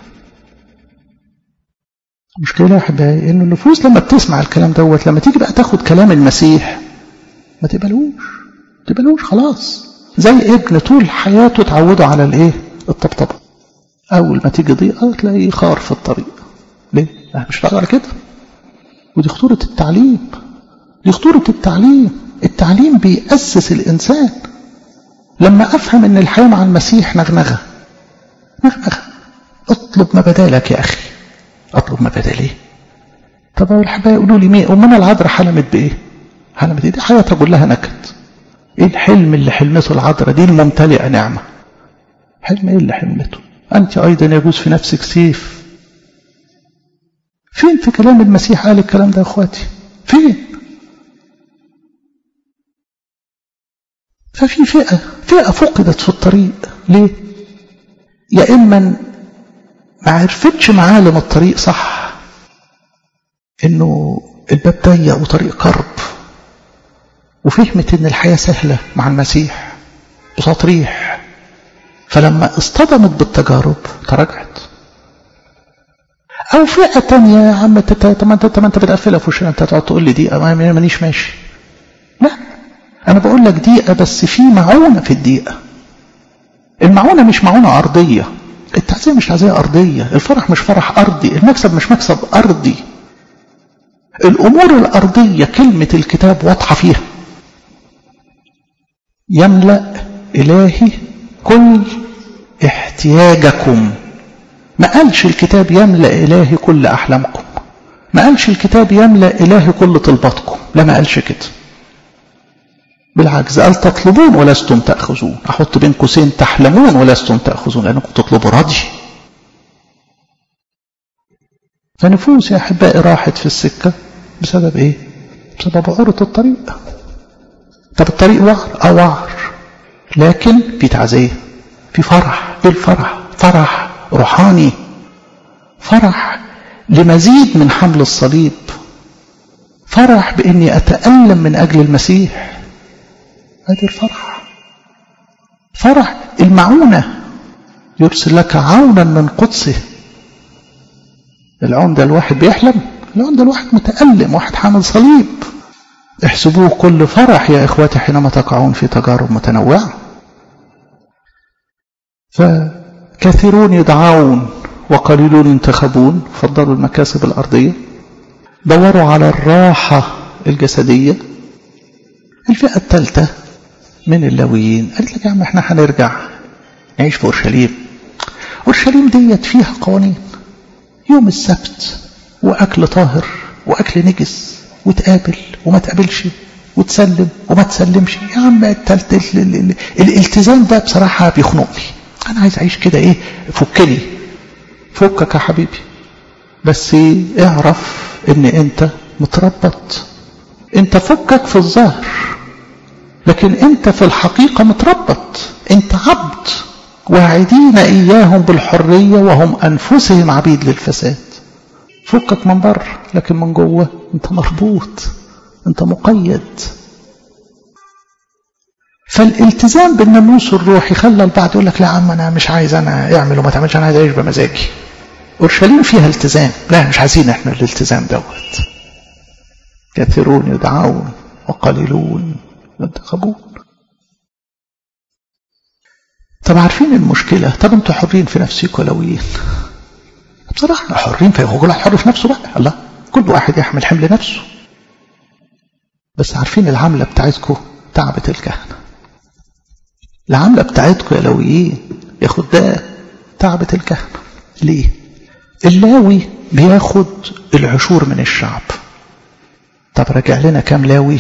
[SPEAKER 1] المشكلة يا أحبائي إن النفوس لما بتسمع الكلام دوت لما تيجي بقى تاخد كلام المسيح ما تقبلوش ما تقبلوش خلاص زي ابن طول حياته اتعودوا على الايه الطبطبة أول ما تيجي ضيقة تلاقيه خار في الطريق ليه؟ احنا مش على كده ودي خطورة التعليم دي خطورة التعليم التعليم بيأسس الإنسان لما أفهم أن الحياة مع المسيح نغنغة نغنغة اطلب ما بدالك يا أخي اطلب ما بدالي طب اول حبايب يقولوا لي مين امنا العذراء حلمت بايه حلمت ايه دي حياتها كلها نكد ايه الحلم اللي حلمته العذراء دي الممتلئه نعمه حلم ايه اللي حلمته انت ايضا يجوز في نفسك سيف فين في كلام المسيح قال الكلام ده يا اخواتي فين ففي فئه فئه فقدت في الطريق ليه يا اما ما عرفتش معالم الطريق صح انه الباب ضيق وطريق كرب وفهمت ان الحياة سهلة مع المسيح وتطريح فلما اصطدمت بالتجارب تراجعت او فئة تانية يا عم انت ما انت ما انت بتقفلها في وشنا انت تقعد تقول لي دقيقة ما مانيش ماشي لا انا بقول لك دقيقة بس في معونة في الدقيقة المعونة مش معونة أرضية التعزية مش تعزية أرضية الفرح مش فرح أرضي المكسب مش مكسب أرضي الأمور الأرضية كلمة الكتاب واضحة فيها يملأ إلهي كل احتياجكم ما قالش الكتاب يملأ إلهي كل أحلامكم ما قالش الكتاب يملأ إلهي كل طلباتكم لا ما قالش كده بالعكس قال تطلبون ولستم تأخذون أحط بين قوسين تحلمون ولستم تأخذون لأنكم تطلبوا راضي فنفوس يا أحبائي راحت في السكة بسبب إيه؟ بسبب عرض الطريق طب الطريق وعر أو وعر لكن في تعزية في فرح إيه الفرح؟ فرح روحاني فرح لمزيد من حمل الصليب فرح بإني أتألم من أجل المسيح هذه الفرح فرح المعونة يرسل لك عونا من قدسه العون ده الواحد بيحلم العون ده الواحد متألم واحد حامل صليب احسبوه كل فرح يا إخواتي حينما تقعون في تجارب متنوعة فكثيرون يدعون وقليلون ينتخبون فضلوا المكاسب الأرضية دوروا على الراحة الجسدية الفئة الثالثة من اللاويين قالت لك يا عم احنا هنرجع نعيش في أورشليم أورشليم ديت فيها قوانين يوم السبت وأكل طاهر وأكل نجس وتقابل وما تقابلش وتسلم وما تسلمش يا عم التلت الالتزام ده بصراحة بيخنقني أنا عايز أعيش كده إيه فكني فكك يا حبيبي بس اعرف ان انت متربط انت فكك في الظاهر لكن انت في الحقيقة متربط انت عبد واعدين اياهم بالحرية وهم انفسهم عبيد للفساد فكك من بره لكن من جوه انت مربوط انت مقيد فالالتزام بالناموس الروحي خلى البعض يقول لك لا عم انا مش عايز انا اعمل وما تعملش انا عايز اعيش بمزاجي اورشليم فيها التزام لا مش عايزين احنا الالتزام دوت كثيرون يدعون وقليلون ينتخبون طب عارفين المشكلة طب انتوا حرين في نفسكم لويين بصراحة احنا حرين في هو كل واحد حر في نفسه بقى الله كل واحد يحمل حمل نفسه بس عارفين العملة بتاعتكم تعبت الكهنة العملة بتاعتكم يا لويين يا خدام تعبت الكهنة ليه اللاوي بياخد العشور من الشعب طب راجع لنا كام لاوي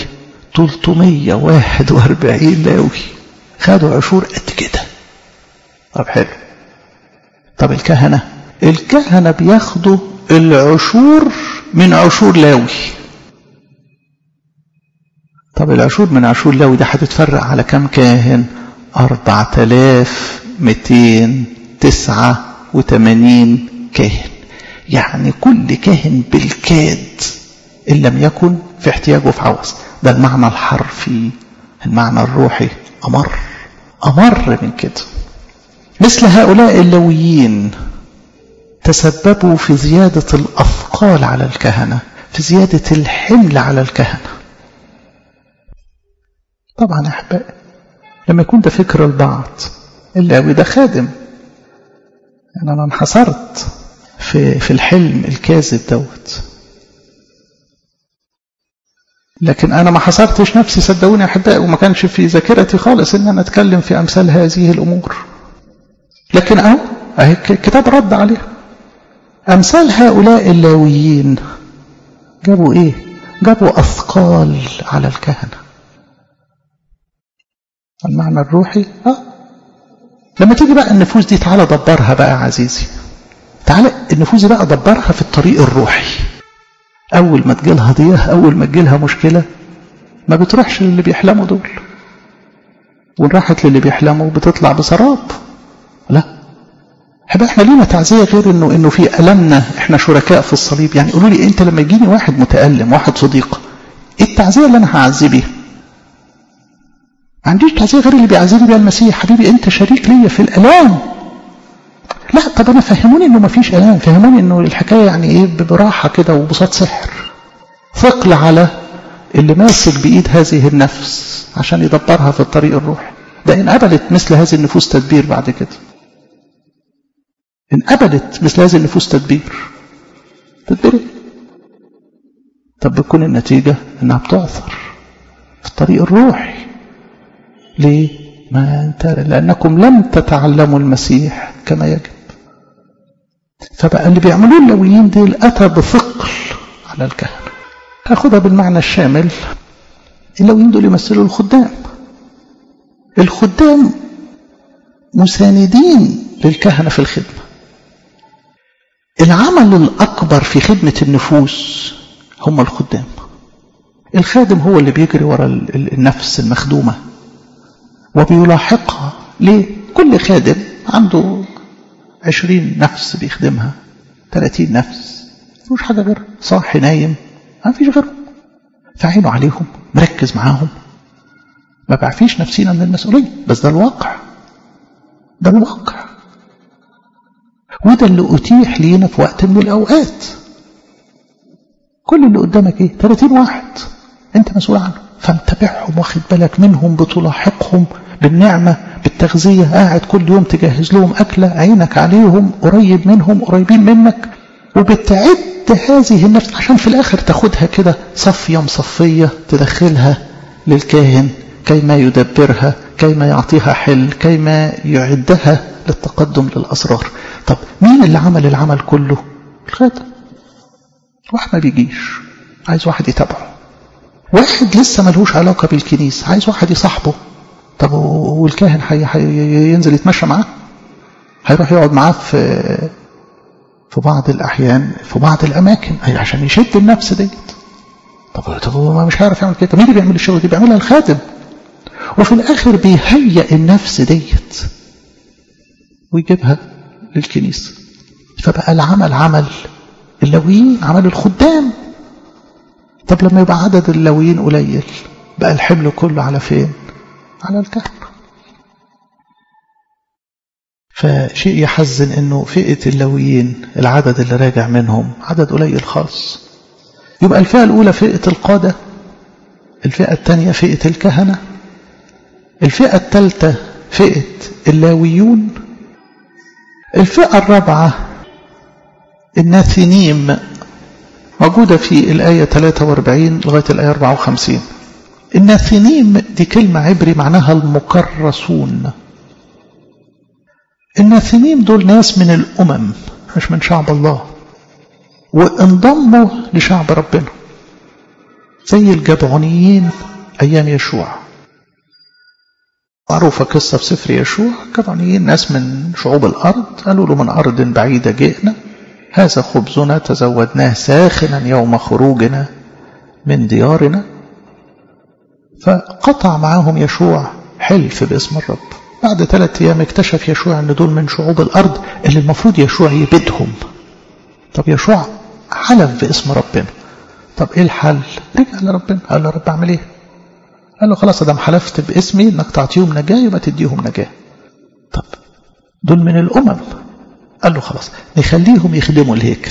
[SPEAKER 1] 341 لاوي خدوا عشور قد كده طب حلو طب الكهنة الكهنة بياخدوا العشور من عشور لاوي طب العشور من عشور لاوي ده هتتفرق على كام كاهن 4289 كاهن يعني كل كاهن بالكاد إن لم يكن في احتياجه في عوز ده المعنى الحرفي المعنى الروحي أمر أمر من كده مثل هؤلاء اللويين تسببوا في زيادة الأثقال على الكهنة في زيادة الحمل على الكهنة طبعا أحبائي لما يكون ده فكر البعض اللاوي ده خادم يعني أنا انحصرت في في الحلم الكاذب دوت لكن أنا ما حصرتش نفسي صدقوني يا أحبائي وما كانش في ذاكرتي خالص إن أنا أتكلم في أمثال هذه الأمور لكن أهو أهي الكتاب رد عليها أمثال هؤلاء اللاويين جابوا إيه؟ جابوا أثقال على الكهنة المعنى الروحي اه لما تيجي بقى النفوس دي تعالى دبرها بقى يا عزيزي تعالى النفوس دي بقى دبرها في الطريق الروحي اول ما تجيلها ضيقه اول ما تجيلها مشكله ما بتروحش للي بيحلموا دول وان راحت للي بيحلموا بتطلع بسراب لا احنا احنا لينا تعزيه غير انه انه في المنا احنا شركاء في الصليب يعني قولوا لي انت لما يجيني واحد متالم واحد صديق ايه التعزيه اللي انا هعزي بيها ما عنديش تعزيه غير اللي بيعزيني بيها المسيح حبيبي انت شريك ليا في الالام لا طب انا فهموني انه ما فيش الام فهموني انه الحكايه يعني ايه براحه كده وبساط سحر ثقل على اللي ماسك بايد هذه النفس عشان يدبرها في الطريق الروحي ده ان قبلت مثل هذه النفوس تدبير بعد كده ان قبلت مثل هذه النفوس تدبير تدبير طب بتكون النتيجه انها بتعثر في الطريق الروحي ليه ما انت لانكم لم تتعلموا المسيح كما يجب فبقى اللي بيعملوه اللويين دول اتى بثقل على الكهنه هاخدها بالمعنى الشامل اللويين دول يمثلوا الخدام الخدام مساندين للكهنه في الخدمه العمل الاكبر في خدمه النفوس هم الخدام الخادم هو اللي بيجري ورا النفس المخدومه وبيلاحقها ليه كل خادم عنده عشرين نفس بيخدمها ثلاثين نفس مفيش حاجة غير صاحي نايم ما فيش غيرهم فعينه عليهم مركز معاهم ما بعفيش نفسينا من المسؤولية بس ده الواقع ده الواقع وده اللي أتيح لينا في وقت من الأوقات كل اللي قدامك ايه 30 واحد انت مسؤول عنه فمتابعهم واخد بالك منهم بتلاحقهم بالنعمة بالتغذية قاعد كل يوم تجهز لهم أكلة عينك عليهم قريب منهم قريبين منك وبتعد هذه النفس عشان في الآخر تاخدها كده صفية مصفية تدخلها للكاهن كيما يدبرها كيما يعطيها حل كيما يعدها للتقدم للأسرار طب مين اللي عمل العمل كله الخادم واحد ما بيجيش عايز واحد يتابعه واحد لسه ملهوش علاقة بالكنيسة عايز واحد يصاحبه طب والكاهن حي حي ينزل يتمشى معاه هيروح يقعد معاه في في بعض الأحيان في بعض الأماكن عشان يشد النفس ديت طب طب هو مش هيعرف يعمل كده مين اللي بيعمل الشغل دي بيعملها الخادم وفي الآخر بيهيئ النفس ديت ويجيبها للكنيسة فبقى العمل عمل اللويين عمل الخدام طب لما يبقى عدد اللويين قليل بقى الحمل كله على فين على الكهنة فشيء يحزن انه فئة اللويين العدد اللي راجع منهم عدد قليل خالص يبقى الفئة الأولى فئة القادة الفئة الثانية فئة الكهنة الفئة الثالثة فئة اللاويون الفئة الرابعة الناثنيم موجودة في الآية 43 لغاية الآية 54 الناثنيم دي كلمة عبري معناها المكرسون الناثنيم دول ناس من الأمم مش من شعب الله وانضموا لشعب ربنا زي الجبعونيين أيام يشوع معروفة قصة في سفر يشوع الجبعونيين ناس من شعوب الأرض قالوا له من أرض بعيدة جئنا هذا خبزنا تزودناه ساخنا يوم خروجنا من ديارنا فقطع معاهم يشوع حلف باسم الرب بعد ثلاثة أيام اكتشف يشوع أن دول من شعوب الأرض اللي المفروض يشوع يبيدهم طب يشوع حلف باسم ربنا طب ايه الحل رجع لربنا قال له رب اعمل ايه قال له خلاص ادام حلفت باسمي انك تعطيهم نجاه يبقى تديهم نجاه طب دول من الامم قال له خلاص نخليهم يخدموا الهيكل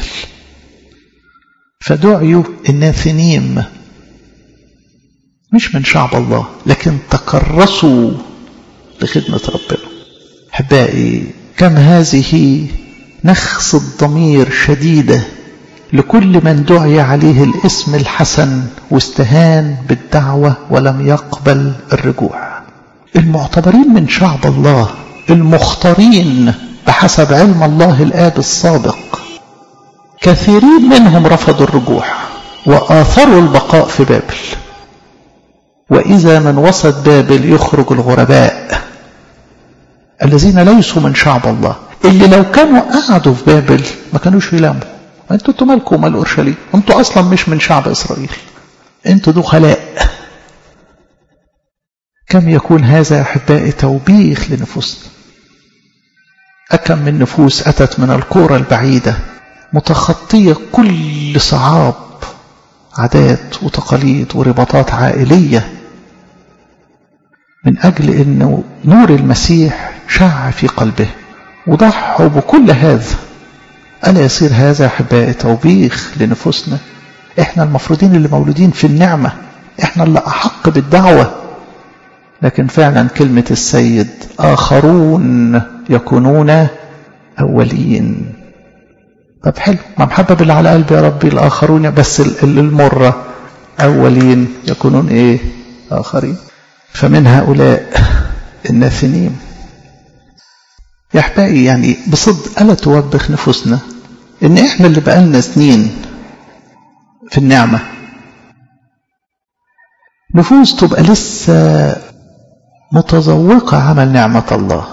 [SPEAKER 1] فدعيوا الناثنيم مش من شعب الله لكن تكرسوا لخدمة ربنا أحبائي كم هذه نخس الضمير شديدة لكل من دعي عليه الاسم الحسن واستهان بالدعوة ولم يقبل الرجوع المعتبرين من شعب الله المختارين بحسب علم الله الآب السابق كثيرين منهم رفضوا الرجوع وآثروا البقاء في بابل وإذا من وسط بابل يخرج الغرباء الذين ليسوا من شعب الله اللي لو كانوا قعدوا في بابل ما كانوش يلاموا انتوا انتوا مالكم مال اورشليم انتوا اصلا مش من شعب اسرائيل انتوا دخلاء كم يكون هذا احبائي توبيخ لنفوسنا أكم من نفوس أتت من القرى البعيدة متخطية كل صعاب عادات وتقاليد ورباطات عائلية من أجل أنه نور المسيح شع في قلبه وضحوا بكل هذا ألا يصير هذا أحبائي توبيخ لنفوسنا إحنا المفروضين اللي مولودين في النعمة إحنا اللي أحق بالدعوة لكن فعلا كلمة السيد آخرون يكونون أولين طب حلو ما محبب اللي على قلبي يا ربي الآخرون بس المرة أولين يكونون إيه آخرين فمن هؤلاء الناثنين يا أحبائي يعني بصدق ألا توبخ نفوسنا إن إحنا اللي بقالنا سنين في النعمة نفوس تبقى لسه متذوقة عمل نعمة الله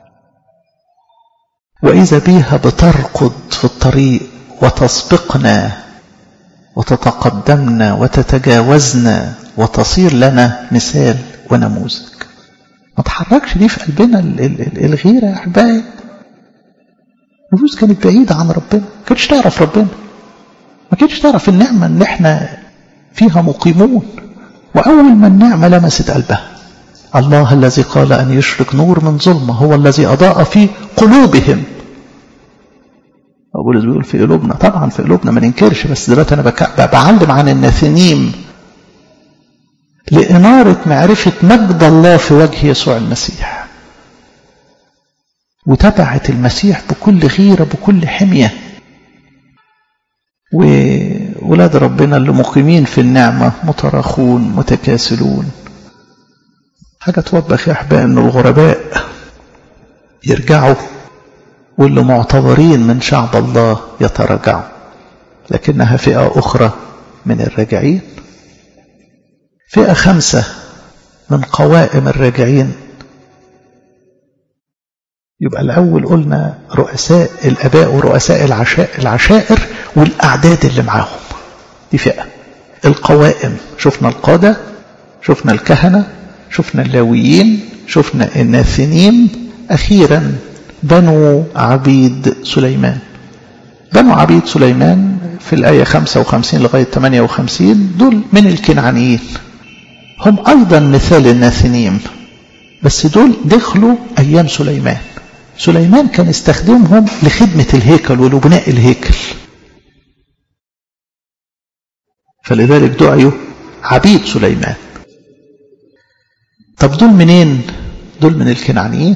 [SPEAKER 1] وإذا بيها بترقد في الطريق وتسبقنا وتتقدمنا وتتجاوزنا وتصير لنا مثال ونموذج ما تحركش دي في قلبنا الغيرة يا أحبائي نفوس كانت بعيدة عن ربنا ما كانتش تعرف ربنا ما كنتش تعرف النعمة اللي احنا فيها مقيمون وأول ما النعمة لمست قلبها الله الذي قال أن يشرق نور من ظلمة هو الذي أضاء في قلوبهم بولس بيقول في قلوبنا طبعا في قلوبنا ما ننكرش بس دلوقتي أنا بعلم عن الناثنيم لإنارة معرفة مجد الله في وجه يسوع المسيح وتبعت المسيح بكل غيرة بكل حمية وولاد ربنا اللي مقيمين في النعمة متراخون متكاسلون حاجة توبخ يا أحباء أن الغرباء يرجعوا واللي معتبرين من شعب الله يتراجعوا لكنها فئة أخرى من الراجعين فئة خمسة من قوائم الراجعين يبقى الأول قلنا رؤساء الأباء ورؤساء العشائر, العشائر والأعداد اللي معاهم دي فئة القوائم شفنا القادة شفنا الكهنة شفنا اللاويين شفنا الناثنيم أخيرا بنو عبيد سليمان بنو عبيد سليمان في الآية 55 لغاية 58 دول من الكنعانيين هم أيضا مثال الناثنيم بس دول دخلوا أيام سليمان سليمان كان استخدمهم لخدمة الهيكل ولبناء الهيكل فلذلك دعيوا عبيد سليمان طب دول منين دول من الكنعانيين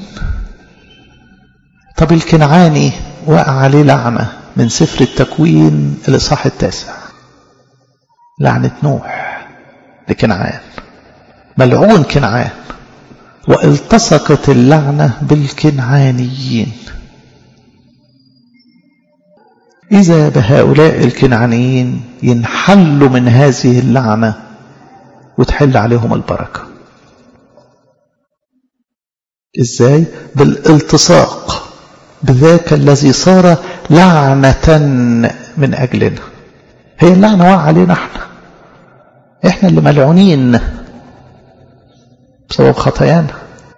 [SPEAKER 1] طب الكنعاني وقع عليه لعنة من سفر التكوين الإصحاح التاسع لعنة نوح لكنعان ملعون كنعان والتصقت اللعنة بالكنعانيين إذا بهؤلاء الكنعانيين ينحلوا من هذه اللعنة وتحل عليهم البركة إزاي؟ بالالتصاق بذاك الذي صار لعنة من أجلنا هي اللعنة وقع علينا احنا احنا اللي ملعونين بسبب خطايانا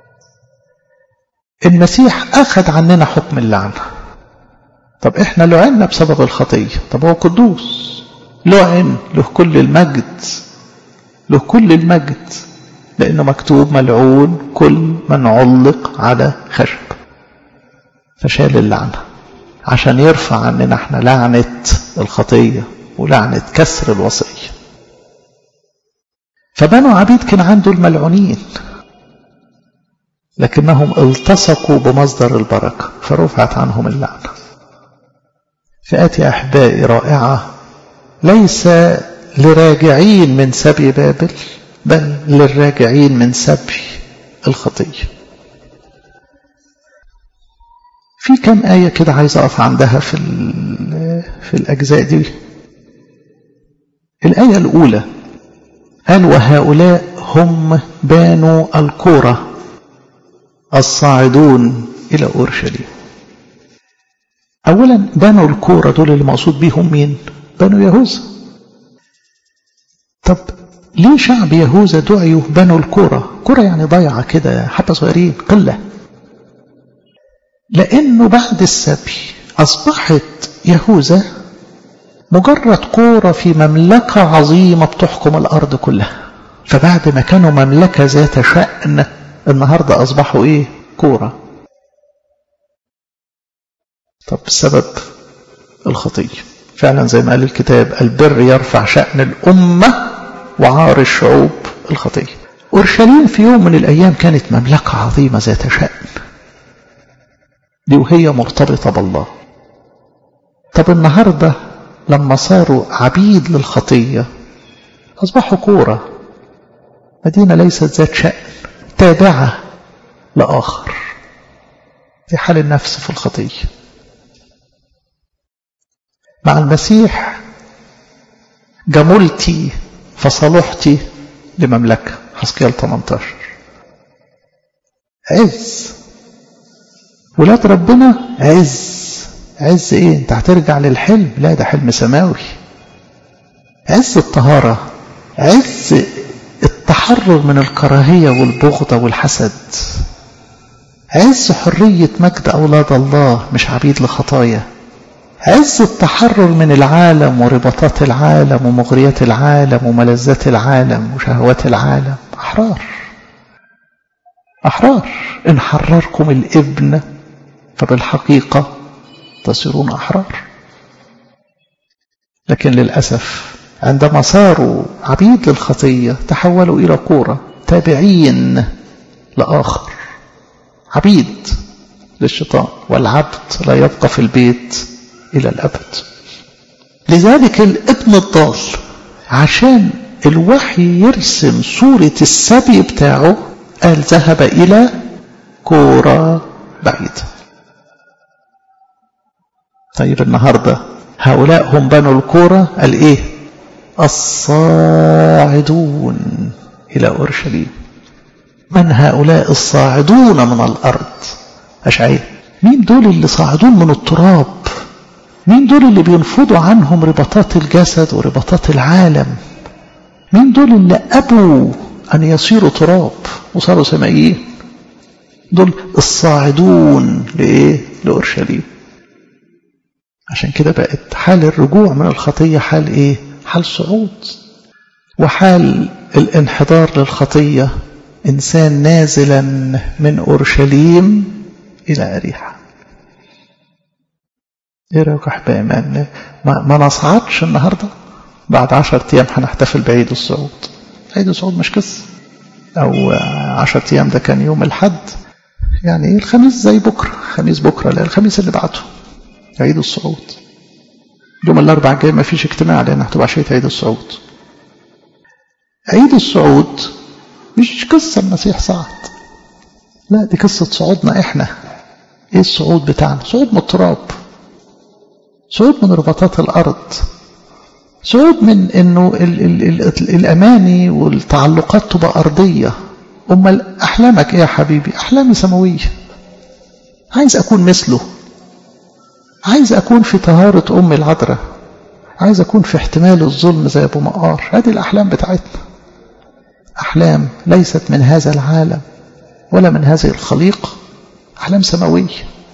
[SPEAKER 1] المسيح أخذ عننا حكم اللعنة طب احنا لعنا بسبب الخطية طب هو قدوس لعن له كل المجد له كل المجد لأنه مكتوب ملعون كل من علق على خشب فشال اللعنة عشان يرفع عننا احنا لعنة الخطية ولعنة كسر الوصية فبنو عبيد كنعان دول ملعونين لكنهم التصقوا بمصدر البركة فرفعت عنهم اللعنة فئات يا أحبائي رائعة ليس لراجعين من سبي بابل بل للراجعين من سبي الخطية في كم آية كده عايز أقف عندها في, في الأجزاء دي الآية الأولى قال وهؤلاء هم بانوا الكورة الصاعدون إلى أورشليم أولا بانوا الكورة دول اللي مقصود بيهم مين بانوا يهوذا طب ليه شعب يهوذا دعيوا بنوا الكورة كورة يعني ضيعة كده حبة صغيرين قلة لأنه بعد السبي أصبحت يهوذا مجرد كورة في مملكة عظيمة بتحكم الأرض كلها فبعد ما كانوا مملكة ذات شأن النهاردة أصبحوا إيه كورة طب السبب الخطية فعلا زي ما قال الكتاب البر يرفع شأن الأمة وعار الشعوب الخطية أورشليم في يوم من الأيام كانت مملكة عظيمة ذات شأن دي وهي مرتبطة بالله طب النهاردة لما صاروا عبيد للخطية أصبحوا كورة مدينة ليست ذات شأن تابعة لآخر دي حال النفس في الخطية مع المسيح جملتي فصلحتي لمملكة حسكيال 18 عز ولاد ربنا عز عز ايه انت هترجع للحلم لا ده حلم سماوي عز الطهارة عز التحرر من الكراهية والبغضة والحسد عز حرية مجد أولاد الله مش عبيد لخطايا عز التحرر من العالم ورباطات العالم ومغريات العالم وملذات العالم وشهوات العالم أحرار أحرار إن حرركم الابن فبالحقيقة تصيرون أحرار لكن للأسف عندما صاروا عبيد للخطية تحولوا إلى كورة تابعين لآخر عبيد للشيطان والعبد لا يبقى في البيت إلى الأبد لذلك الابن الضال عشان الوحي يرسم صورة السبي بتاعه قال ذهب إلى كورة بعيدة طيب النهاردة هؤلاء هم بنو الكورة الإيه الصاعدون إلى أورشليم من هؤلاء الصاعدون من الأرض أشعية مين دول اللي صاعدون من التراب مين دول اللي بينفضوا عنهم رباطات الجسد ورباطات العالم مين دول اللي أبوا أن يصيروا تراب وصاروا سمائيين دول الصاعدون لإيه لأورشليم عشان كده بقت حال الرجوع من الخطية حال إيه حال صعود وحال الانحدار للخطية إنسان نازلا من أورشليم إلى أريحة إيه رأيك أحبائي ما, ما نصعدش النهاردة بعد عشرة أيام هنحتفل بعيد الصعود عيد الصعود مش قصة أو عشرة أيام ده كان يوم الحد يعني إيه الخميس زي بكرة خميس بكرة لا الخميس اللي بعده عيد الصعود يوم الأربع الجاي ما فيش اجتماع لأن هتبقى عشية عيد الصعود عيد الصعود مش قصة المسيح صعد لا دي قصة صعودنا احنا ايه الصعود بتاعنا صعود من التراب صعود من رباطات الأرض صعود من انه ال ال ال ال الاماني والتعلقات تبقى ارضيه امال احلامك ايه يا حبيبي احلامي سماويه عايز اكون مثله عايز اكون في طهاره امي العذراء عايز اكون في احتمال الظلم زي ابو مقار هذه الاحلام بتاعتنا احلام ليست من هذا العالم ولا من هذه الخليقه احلام سماويه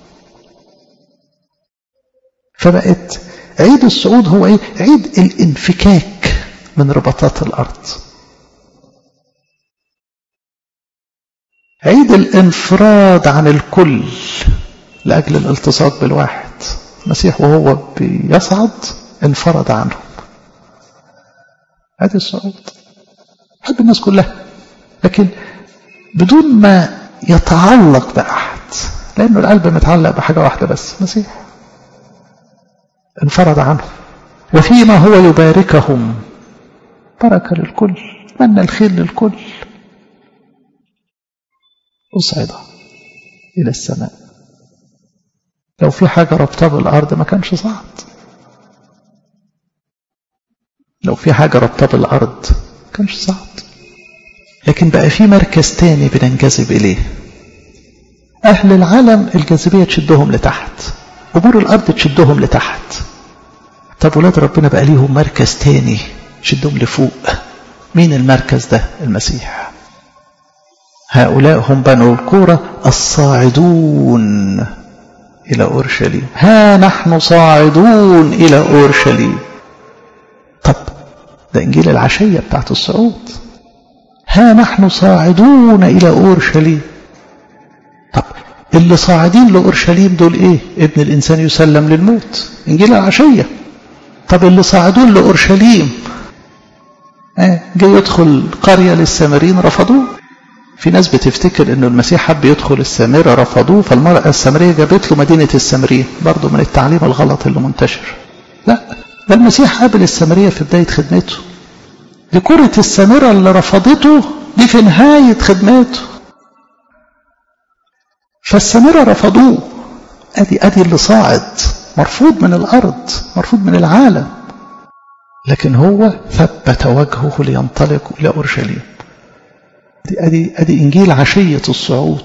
[SPEAKER 1] فبقت عيد الصعود هو ايه عيد الانفكاك من رباطات الارض عيد الانفراد عن الكل لاجل الالتصاق بالواحد المسيح وهو بيصعد انفرد عنهم عيد الصعود حب الناس كلها لكن بدون ما يتعلق باحد لانه القلب متعلق بحاجه واحده بس المسيح انفرد عنهم وفيما هو يباركهم بركة للكل من الخير للكل أصعد إلى السماء لو في حاجة ربطها بالأرض ما كانش صعد لو في حاجة ربطها بالأرض ما كانش صعد لكن بقى في مركز تاني بننجذب إليه أهل العالم الجاذبية تشدهم لتحت أمور الأرض تشدهم لتحت طب ولاد ربنا بقى ليهم مركز تاني شدهم لفوق مين المركز ده المسيح هؤلاء هم بنو الكورة الصاعدون إلى أورشليم ها نحن صاعدون إلى أورشليم طب ده إنجيل العشية بتاعت الصعود ها نحن صاعدون إلى أورشليم طب اللي صاعدين لأورشليم دول إيه ابن الإنسان يسلم للموت إنجيل العشية طب اللي صعدون لأورشليم آه جاي يدخل قرية للسامرين رفضوه في ناس بتفتكر انه المسيح حب يدخل السامرة رفضوه فالمرأة السامرية جابت له مدينة السامريين برضه من التعليم الغلط اللي منتشر لا ده المسيح قابل السامرية في بداية خدمته دي كرة السامرة اللي رفضته دي في نهاية خدمته فالسامرة رفضوه ادي ادي اللي صاعد مرفوض من الأرض مرفوض من العالم لكن هو ثبت وجهه لينطلق إلى أورشليم دي أدي, أدي إنجيل عشية الصعود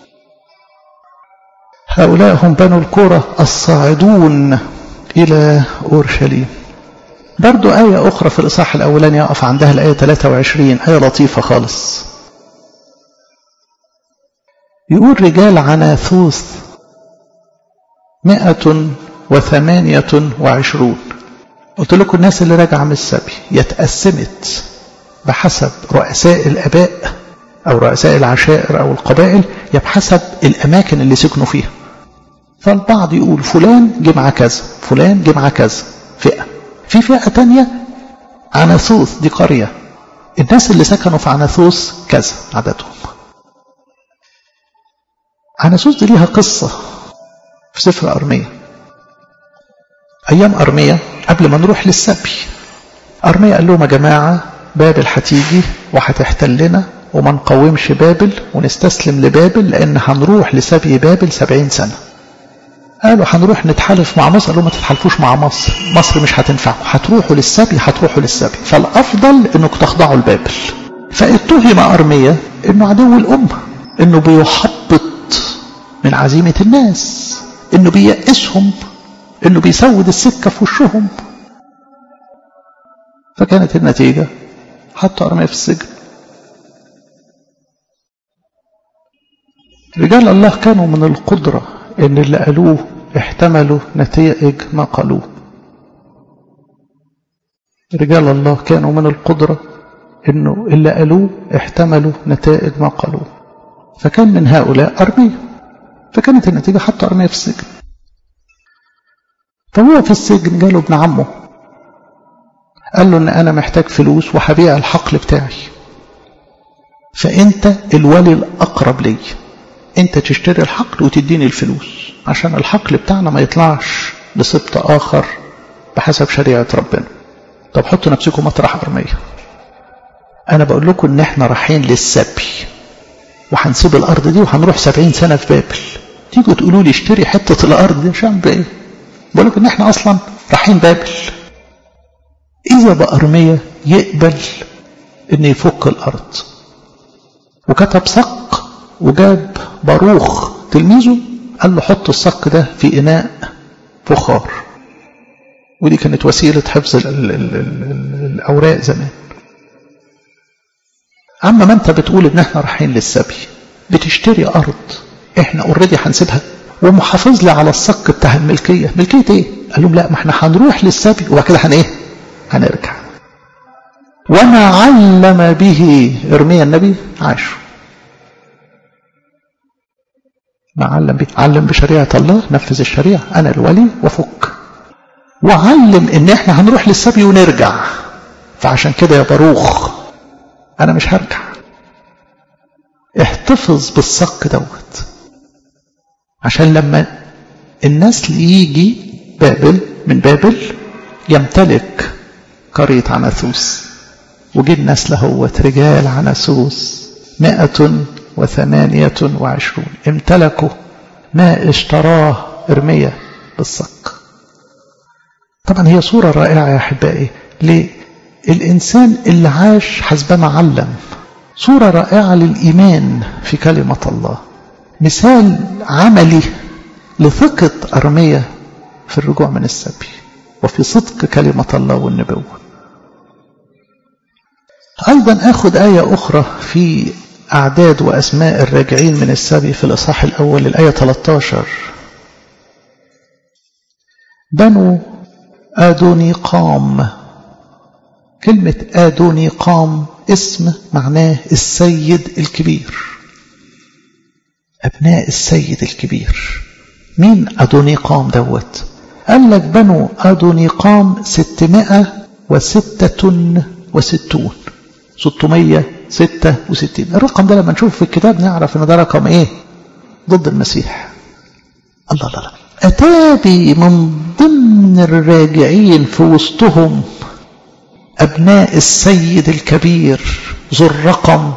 [SPEAKER 1] هؤلاء هم بنو الكرة الصاعدون إلى أورشليم برضو آية أخرى في الإصحاح الأولاني يقف عندها الآية 23 آية لطيفة خالص يقول رجال عناثوث مئة وثمانية وعشرون قلت لكم الناس اللي راجعة من السبي يتقسمت بحسب رؤساء الآباء أو رؤساء العشائر أو القبائل يا بحسب الأماكن اللي سكنوا فيها فالبعض يقول فلان جمع كذا فلان جمع كذا فئة في فئة تانية عناثوث دي قرية الناس اللي سكنوا في عناثوث كذا عددهم عناثوث دي ليها قصة في سفر أرمية أيام أرمية قبل ما نروح للسبي أرمية قال لهم يا جماعة بابل هتيجي وهتحتلنا وما نقومش بابل ونستسلم لبابل لأن هنروح لسبي بابل سبعين سنة قالوا هنروح نتحالف مع مصر قالوا ما تتحالفوش مع مصر مصر مش هتنفعكم هتروحوا للسبي هتروحوا للسبي فالأفضل انكم تخضعوا لبابل فاتهم أرمية انه عدو الأمة انه بيحبط من عزيمة الناس انه بيأسهم انه بيسود السكة في وشهم فكانت النتيجة حطوا أرمية في السجن رجال الله كانوا من القدرة ان اللي قالوه احتملوا نتائج ما قالوه رجال الله كانوا من القدرة انه اللي قالوه احتملوا نتائج ما قالوه فكان من هؤلاء أرمية فكانت النتيجة حتى أرمية في السجن فهو في السجن جاله ابن عمه قال له ان انا محتاج فلوس وهبيع الحقل بتاعي فانت الولي الاقرب لي انت تشتري الحقل وتديني الفلوس عشان الحقل بتاعنا ما يطلعش لسبط اخر بحسب شريعة ربنا طب حطوا نفسكم مطرح ارمية انا بقول لكم ان احنا رايحين للسبي وهنسيب الارض دي وهنروح سبعين سنة في بابل تيجوا تقولوا لي اشتري حتة الارض دي عشان بايه بقول لكم ان احنا اصلا رايحين بابل اذا بأرمية يقبل ان يفك الارض وكتب صق وجاب باروخ تلميذه قال له حط الصك ده في إناء فخار ودي كانت وسيلة حفظ ال ال ال ال الأوراق زمان أما ما أنت بتقول إن إحنا رايحين للسبي بتشتري أرض إحنا أوريدي هنسيبها ومحافظ لي على الصك بتاع الملكية ملكية إيه؟ قال لهم لا ما إحنا هنروح للسبي وبعد كده هن إيه؟ هنرجع وما علم به إرميا النبي عاشوا ما علم به علم بشريعة الله نفذ الشريعة أنا الولي وفك وعلم إن إحنا هنروح للسبي ونرجع فعشان كده يا باروخ أنا مش هرجع احتفظ بالصك دوت عشان لما الناس اللي يجي بابل من بابل يمتلك قرية عناثوس وجي الناس لهوت رجال عناثوس مائة وثمانية وعشرون امتلكوا ما اشتراه إرميا بالصك طبعا هي صورة رائعة يا أحبائي للإنسان اللي عاش حسبما علم صورة رائعة للإيمان في كلمة الله مثال عملي لثقة أرميا في الرجوع من السبي وفي صدق كلمة الله والنبوة أيضا أخذ آية أخرى في أعداد وأسماء الراجعين من السبي في الإصحاح الأول الآية 13 بنو آدونيقام كلمة آدونيقام اسم معناه السيد الكبير أبناء السيد الكبير مين أدونيقام دوت قال لك بنو أدونيقام ستمائة وستة وستون ستمية ستة وستين الرقم ده لما نشوف في الكتاب نعرف ان ده رقم ايه ضد المسيح الله الله الله أتابي من ضمن الراجعين في وسطهم أبناء السيد الكبير ذو الرقم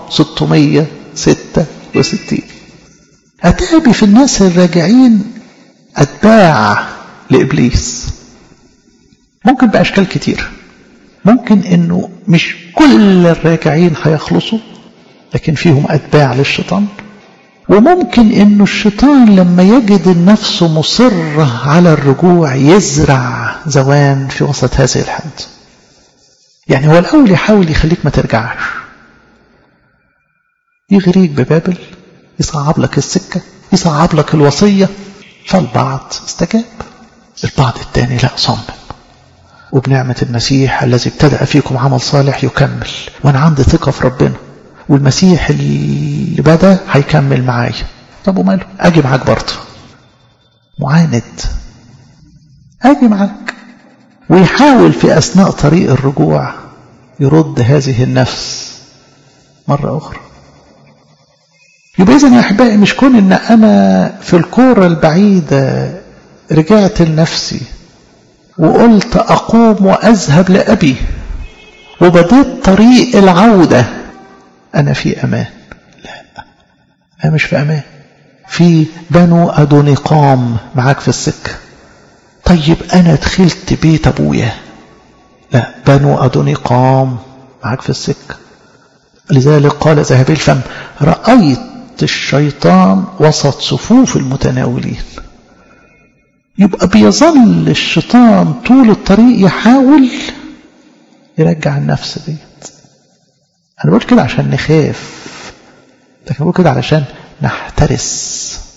[SPEAKER 1] 666 أتابي في الناس الراجعين أتباع لإبليس ممكن بأشكال كتير ممكن أنه مش كل الراجعين هيخلصوا لكن فيهم أتباع للشيطان وممكن أنه الشيطان لما يجد النفس مصرة على الرجوع يزرع زوان في وسط هذه الحد يعني هو الأول يحاول يخليك ما ترجعش يغريك ببابل يصعب لك السكة يصعب لك الوصية فالبعض استجاب البعض الثاني لا صمم وبنعمة المسيح الذي ابتدأ فيكم عمل صالح يكمل وأنا عندي ثقة في ربنا والمسيح اللي بدأ هيكمل معايا طب وماله أجي معاك برضه معاند أجي معاك ويحاول في أثناء طريق الرجوع يرد هذه النفس مرة أخرى يبقى إذن يا أحبائي مش كون إن أنا في الكورة البعيدة رجعت لنفسي وقلت أقوم وأذهب لأبي وبديت طريق العودة أنا في أمان لا أنا مش في أمان في بنو أدونيقام معاك في السكة طيب أنا دخلت بيت أبويا لا بنو أدونيقام معاك في السكة لذلك قال ذهب الفم رأيت الشيطان وسط صفوف المتناولين يبقى بيظل الشيطان طول الطريق يحاول يرجع النفس ديت انا بقول كده عشان نخاف لكن بقول كده علشان نحترس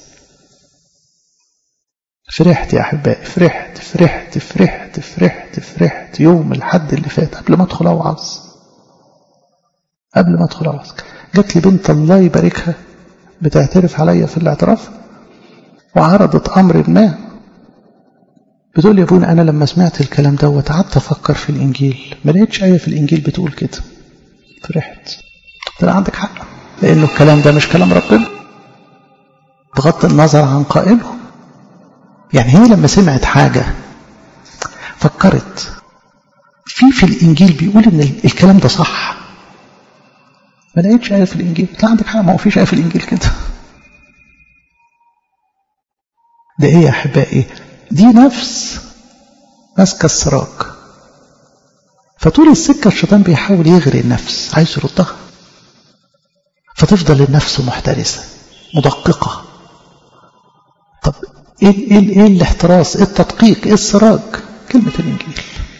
[SPEAKER 1] فرحت يا احبائي فرحت فرحت فرحت فرحت فرحت يوم الحد اللي فات قبل ما ادخل اوعظ قبل ما ادخل اوعظ جات لي بنت الله يباركها بتعترف عليا في الاعتراف وعرضت امر ما بتقول يا ابونا انا لما سمعت الكلام دوت قعدت افكر في الانجيل ما لقيتش ايه في الانجيل بتقول كده فرحت قلت عندك حق لانه الكلام ده مش كلام ربنا بغض النظر عن قائله يعني هي لما سمعت حاجه فكرت في في الانجيل بيقول ان الكلام ده صح ما لقيتش ايه في الانجيل قلت عندك حق ما هو فيش ايه في الانجيل كده ده ايه يا احبائي دي نفس ماسكة السراج فطول السكة الشيطان بيحاول يغري النفس عايز يردها فتفضل النفس محترسة مدققة طب ايه, إيه, إيه الاحتراس ايه التدقيق ايه السراج كلمة الانجيل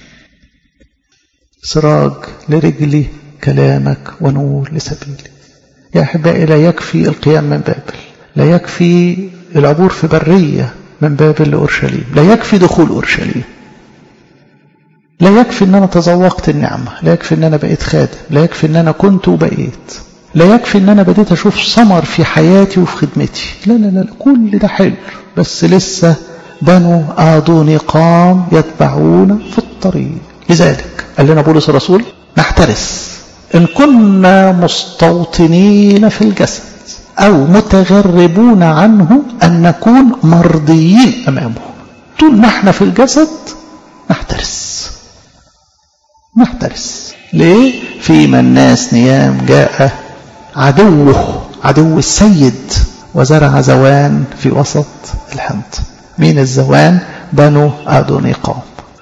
[SPEAKER 1] سراج لرجلي كلامك ونور لسبيلي يا احبائي لا يكفي القيام من بابل لا يكفي العبور في بريه من بابل لأورشليم لا يكفي دخول أورشليم لا يكفي ان انا تذوقت النعمة لا يكفي ان انا بقيت خادم لا يكفي ان انا كنت وبقيت لا يكفي ان انا بديت اشوف ثمر في حياتي وفي خدمتي لا لا لا كل ده حلو بس لسه بنو آدونيقام يتبعون في الطريق لذلك قال لنا بولس الرسول نحترس إن كنا مستوطنين في الجسد أو متغربون عنه أن نكون مرضيين أمامه طول ما احنا في الجسد نحترس نحترس ليه؟ فيما الناس نيام جاء عدوه عدو السيد وزرع زوان في وسط الحنط مين الزوان؟ بنو أدونيقام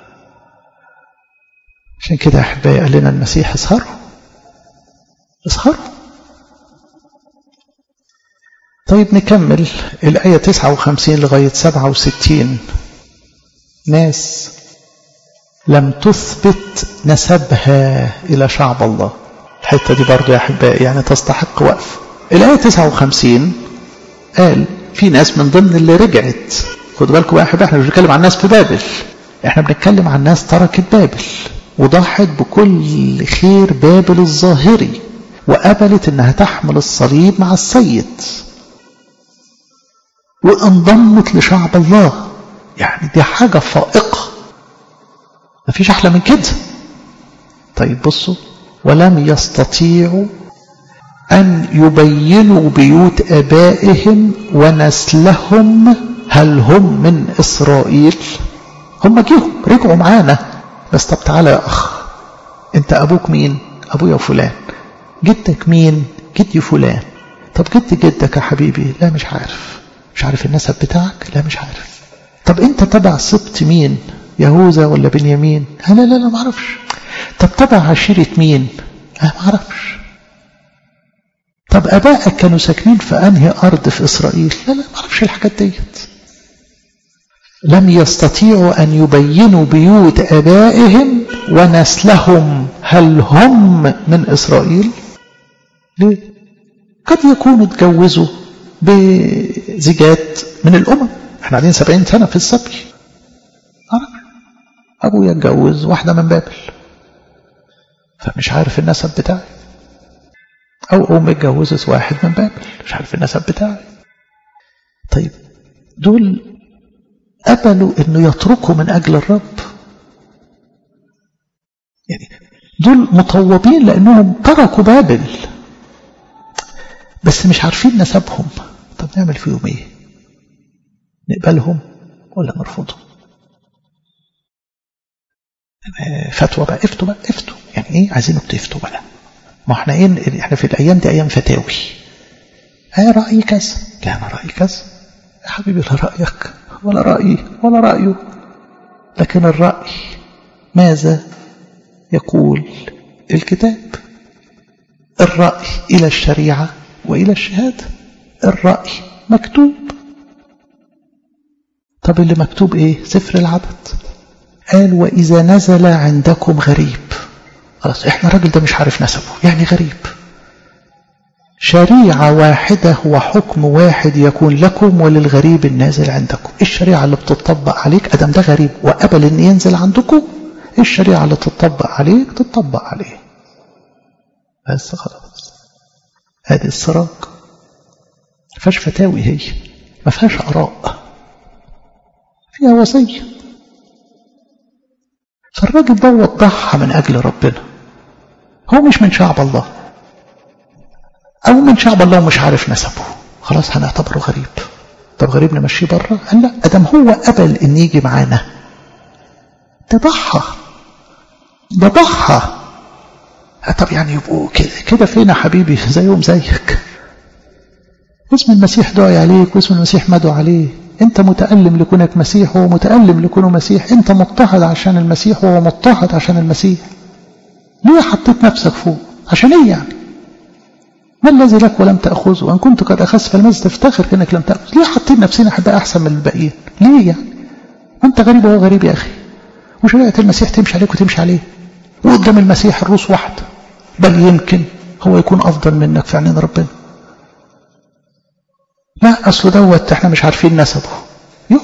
[SPEAKER 1] عشان كده أحبائي قال لنا المسيح اسهروا اسهروا طيب نكمل الآية 59 لغاية 67 ناس لم تثبت نسبها إلى شعب الله الحتة دي برضو يا أحبائي يعني تستحق وقف الآية 59 قال في ناس من ضمن اللي رجعت خدوا بالكم يا أحبائي احنا مش بنتكلم عن ناس في بابل احنا بنتكلم عن ناس تركت بابل وضحت بكل خير بابل الظاهري وقبلت انها تحمل الصليب مع السيد وانضمت لشعب الله يعني دي حاجة فائقة مفيش أحلى من كده طيب بصوا ولم يستطيعوا أن يبينوا بيوت آبائهم ونسلهم هل هم من إسرائيل هم جيهم رجعوا معانا بس طب تعالى يا أخ أنت أبوك مين أبويا فلان جدك مين جدي فلان طب جد جدك يا حبيبي لا مش عارف مش عارف النسب بتاعك لا مش عارف طب انت تبع سبط مين يهوذا ولا بنيامين لا لا لا ما اعرفش طب تبع عشيرة مين لا ما اعرفش طب ابائك كانوا ساكنين في انهي ارض في اسرائيل لا لا ما اعرفش الحاجات ديت لم يستطيعوا ان يبينوا بيوت ابائهم ونسلهم هل هم من اسرائيل ليه قد يكونوا اتجوزوا بزيجات من الامم احنا قاعدين سبعين سنه في السبي أبويا اتجوز واحدة من بابل فمش عارف النسب بتاعي أو أمي اتجوزت واحد من بابل مش عارف النسب بتاعي طيب دول قبلوا انه يتركوا من اجل الرب يعني دول مطوبين لانهم تركوا بابل بس مش عارفين نسبهم طب نعمل فيهم ايه نقبلهم ولا نرفضهم فتوى بقى افتوا بقى افتوا يعني ايه عايزين تفتوا بقى ما احنا ايه احنا في الايام دي ايام فتاوي ايه رايي كذا لا انا رايي كذا يا حبيبي لا رايك ولا رايي ولا رايه لكن الراي ماذا يقول الكتاب الراي الى الشريعه والى الشهاده الراي مكتوب طب اللي مكتوب ايه سفر العدد قال واذا نزل عندكم غريب خلاص احنا الراجل ده مش عارف نسبه يعني غريب شريعة واحدة وحكم واحد يكون لكم وللغريب النازل عندكم الشريعة اللي بتطبق عليك أدم ده غريب وقبل أن ينزل عندكم الشريعة اللي تطبق عليك تطبق عليه بس خلاص هذه السراج ما فيهاش فتاوي هي ما فيهاش آراء فيها وصية فالراجل ده وضحها من أجل ربنا هو مش من شعب الله أو من شعب الله ومش عارف نسبه خلاص هنعتبره غريب طب غريب نمشيه بره قال لا أدم هو قبل إن يجي معانا ده ضحى ده ضحى طب يعني يبقوا كده كده فين يا حبيبي زيهم زيك اسم المسيح دعي عليك واسم المسيح مدعو عليه انت متألم لكونك مسيح وهو متألم لكونه مسيح انت مضطهد عشان المسيح وهو مضطهد عشان المسيح ليه حطيت نفسك فوق عشان ايه يعني ما الذي لك ولم تأخذه وأن كنت قد أخذت فلماذا تفتخر كأنك لم تأخذ ليه حطيت نفسنا حبة أحسن من الباقيين ليه يعني وأنت غريب وهو غريب يا أخي وشريعة المسيح تمشي عليك وتمشي عليه وقدام المسيح الروس واحد بل يمكن هو يكون أفضل منك في عينين ربنا لا أصل دوت احنا مش عارفين نسبه يو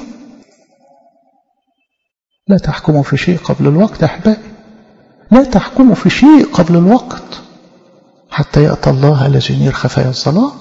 [SPEAKER 1] لا تحكموا في شيء قبل الوقت أحبائي لا تحكموا في شيء قبل الوقت حتى يأتى الله الذي ينير خفايا الظلام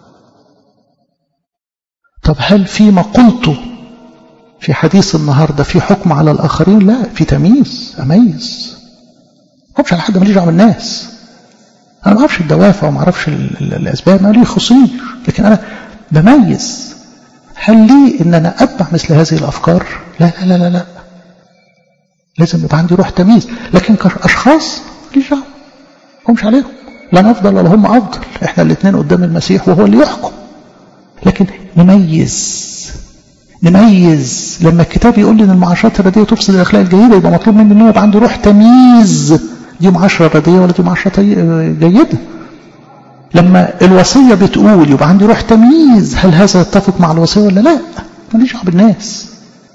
[SPEAKER 1] طب هل فيما قلته في حديث النهاردة في حكم على الآخرين لا في تمييز أميز ما على حد ماليش دعوه بالناس أنا ما أعرفش الدوافع وما أعرفش الأسباب ما لي خصير لكن أنا بميز هل لي إن أنا أتبع مثل هذه الأفكار لا لا لا لا, لا. لازم يبقى عندي روح تمييز لكن كأشخاص ماليش دعوه همش عليهم لا أنا أفضل ولا هم أفضل إحنا الاثنين قدام المسيح وهو اللي يحكم لكن نميز نميز لما الكتاب يقول لي ان المعاشرات الرديئه تفسد الاخلاق الجيده يبقى مطلوب مني ان هو يبقى عنده روح تمييز دي معاشره رديئه ولا دي معاشره جيده لما الوصيه بتقول يبقى عندي روح تمييز هل هذا يتفق مع الوصيه ولا لا ماليش دعوه بالناس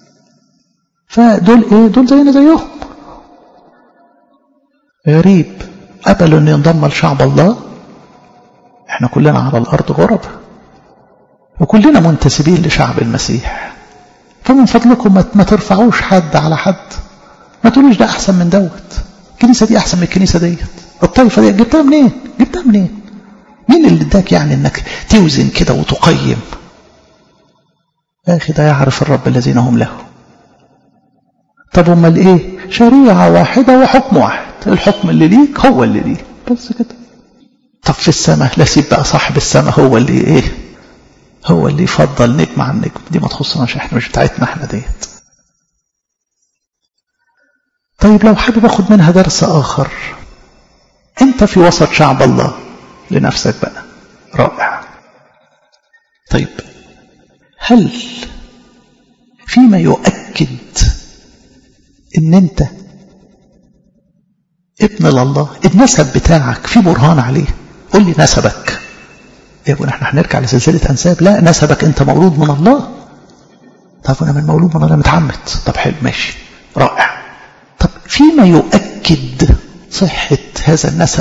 [SPEAKER 1] فدول ايه دول زينا زيهم غريب قبلوا ان ينضم لشعب الله احنا كلنا على الارض غرب وكلنا منتسبين لشعب المسيح فمن فضلكم ما ترفعوش حد على حد ما تقولوش ده احسن من دوت الكنيسه دي احسن من الكنيسه ديت الطائفه دي جبتها منين جبتها منين مين اللي اداك يعني انك توزن كده وتقيم يا اخي ده يعرف الرب الذين هم له طب امال ايه شريعه واحده وحكم واحد الحكم اللي ليك هو اللي ليك بس كده طب في السماء لا سيب بقى صاحب السماء هو اللي ايه هو اللي يفضل نجم عن نجم دي ما تخصناش احنا مش بتاعتنا احنا ديت طيب لو حابب اخد منها درس اخر انت في وسط شعب الله لنفسك بقى رائع طيب هل فيما يؤكد ان انت ابن لله النسب بتاعك في برهان عليه قول لي نسبك يا ابونا احنا هنرجع لسلسله انساب لا نسبك انت مولود من الله طب انا من مولود من الله متعمد طب حلو ماشي رائع طب فيما يؤكد صحه هذا النسب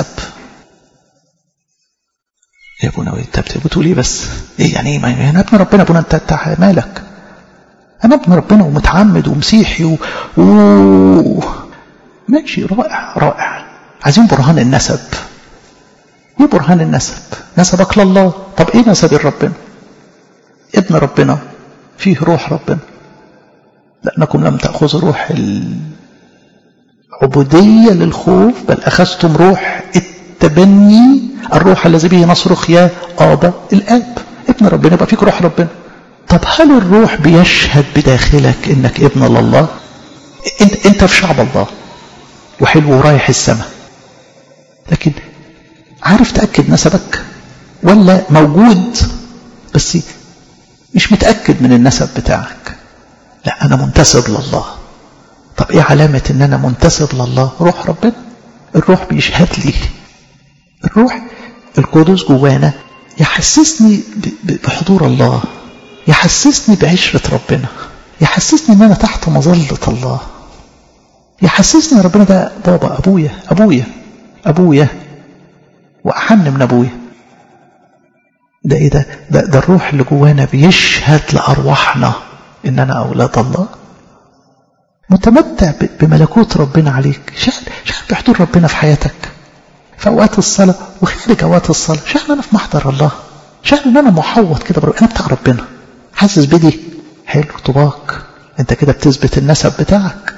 [SPEAKER 1] يا ابونا انت بتقول ايه بس ايه يعني ايه ما انا ابن ربنا ابونا انت مالك انا ابن ربنا ومتعمد ومسيحي و... و... ماشي رائع رائع عايزين برهان النسب ايه برهان النسب نسبك لله طب ايه نسب ربنا ابن ربنا فيه روح ربنا لأنكم لم تأخذوا روح العبودية للخوف بل أخذتم روح التبني الروح الذي به نصرخ يا آبا الآب ابن ربنا يبقى فيك روح ربنا طب هل الروح بيشهد بداخلك انك ابن لله انت, انت في شعب الله وحلو ورايح السماء لكن عارف تأكد نسبك ولا موجود بس مش متأكد من النسب بتاعك لا أنا منتسب لله طب إيه علامة إن أنا منتسب لله روح ربنا الروح بيشهد لي الروح القدس جوانا يحسسني بحضور الله يحسسني بعشرة ربنا يحسسني ان انا تحت مظلة الله يحسسني ان ربنا ده بابا ابويا ابويا ابويا واحن من ابويا ده ايه ده ده, ده الروح اللي جوانا بيشهد لارواحنا ان انا اولاد الله متمتع بملكوت ربنا عليك شعر شعر بحضور ربنا في حياتك في اوقات الصلاه وخارج اوقات الصلاه شعر انا في محضر الله شعر ان انا محوط كده انا بتاع ربنا حاسس بدي حلو طباق انت كده بتثبت النسب بتاعك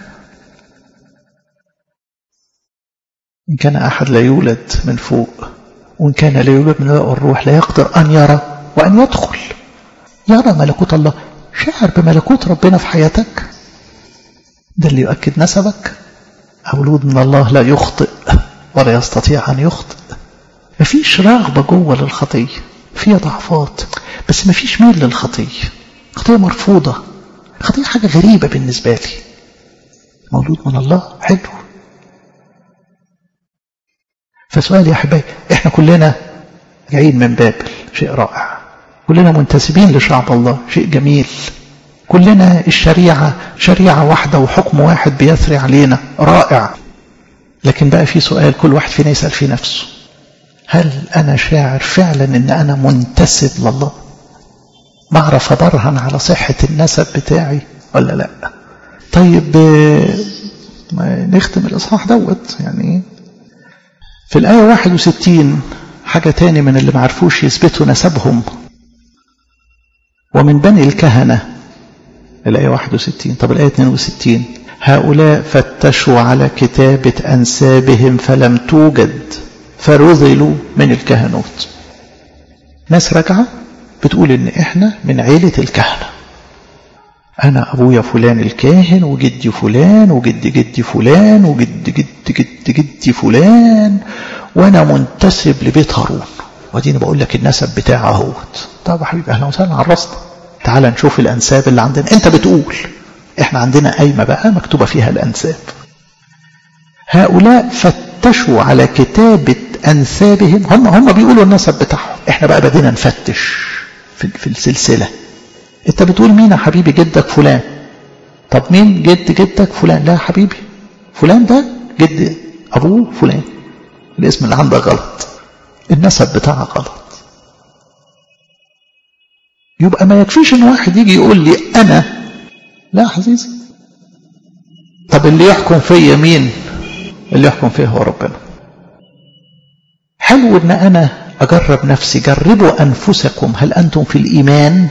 [SPEAKER 1] إن كان أحد لا يولد من فوق وإن كان لا يولد من الروح لا يقدر أن يرى وأن يدخل يرى ملكوت الله شعر بملكوت ربنا في حياتك ده اللي يؤكد نسبك مولود من الله لا يخطئ ولا يستطيع أن يخطئ مفيش رغبة جوه للخطية فيها ضعفات بس مفيش ميل للخطية خطية مرفوضة خطية حاجة غريبة بالنسبة لي مولود من الله حلو فسؤال يا أحبائي إحنا كلنا جايين من بابل شيء رائع كلنا منتسبين لشعب الله شيء جميل كلنا الشريعة شريعة واحدة وحكم واحد بيثري علينا رائع لكن بقى في سؤال كل واحد فينا يسأل في نفسه هل أنا شاعر فعلا أن أنا منتسب لله بعرف أبرهن على صحة النسب بتاعي ولا لا طيب ما نختم الإصحاح دوت يعني في الآية 61 حاجة تاني من اللي معرفوش يثبتوا نسبهم ومن بني الكهنة الآية 61 طب الآية 62 هؤلاء فتشوا على كتابة أنسابهم فلم توجد فرذلوا من الكهنوت ناس راجعة بتقول إن إحنا من عيلة الكهنة أنا أبويا فلان الكاهن وجدي فلان وجد جدي فلان وجد جد جد جدي فلان وأنا منتسب لبيت هارون وديني بقول لك النسب بتاعه اهوت طب يا حبيبي أهلا وسهلا على راسنا تعال نشوف الأنساب اللي عندنا أنت بتقول إحنا عندنا قايمة بقى مكتوبة فيها الأنساب هؤلاء فتشوا على كتابة أنسابهم هم هم بيقولوا النسب بتاعهم إحنا بقى بدينا نفتش في, في السلسلة انت بتقول مين يا حبيبي جدك فلان طب مين جد جدك فلان لا يا حبيبي فلان ده جد ابوه فلان الاسم اللي عندك غلط النسب بتاعك غلط يبقى ما يكفيش ان واحد يجي يقول لي انا لا يا عزيزي طب اللي يحكم فيا مين اللي يحكم فيا هو ربنا حلو ان انا اجرب نفسي جربوا انفسكم هل انتم في الايمان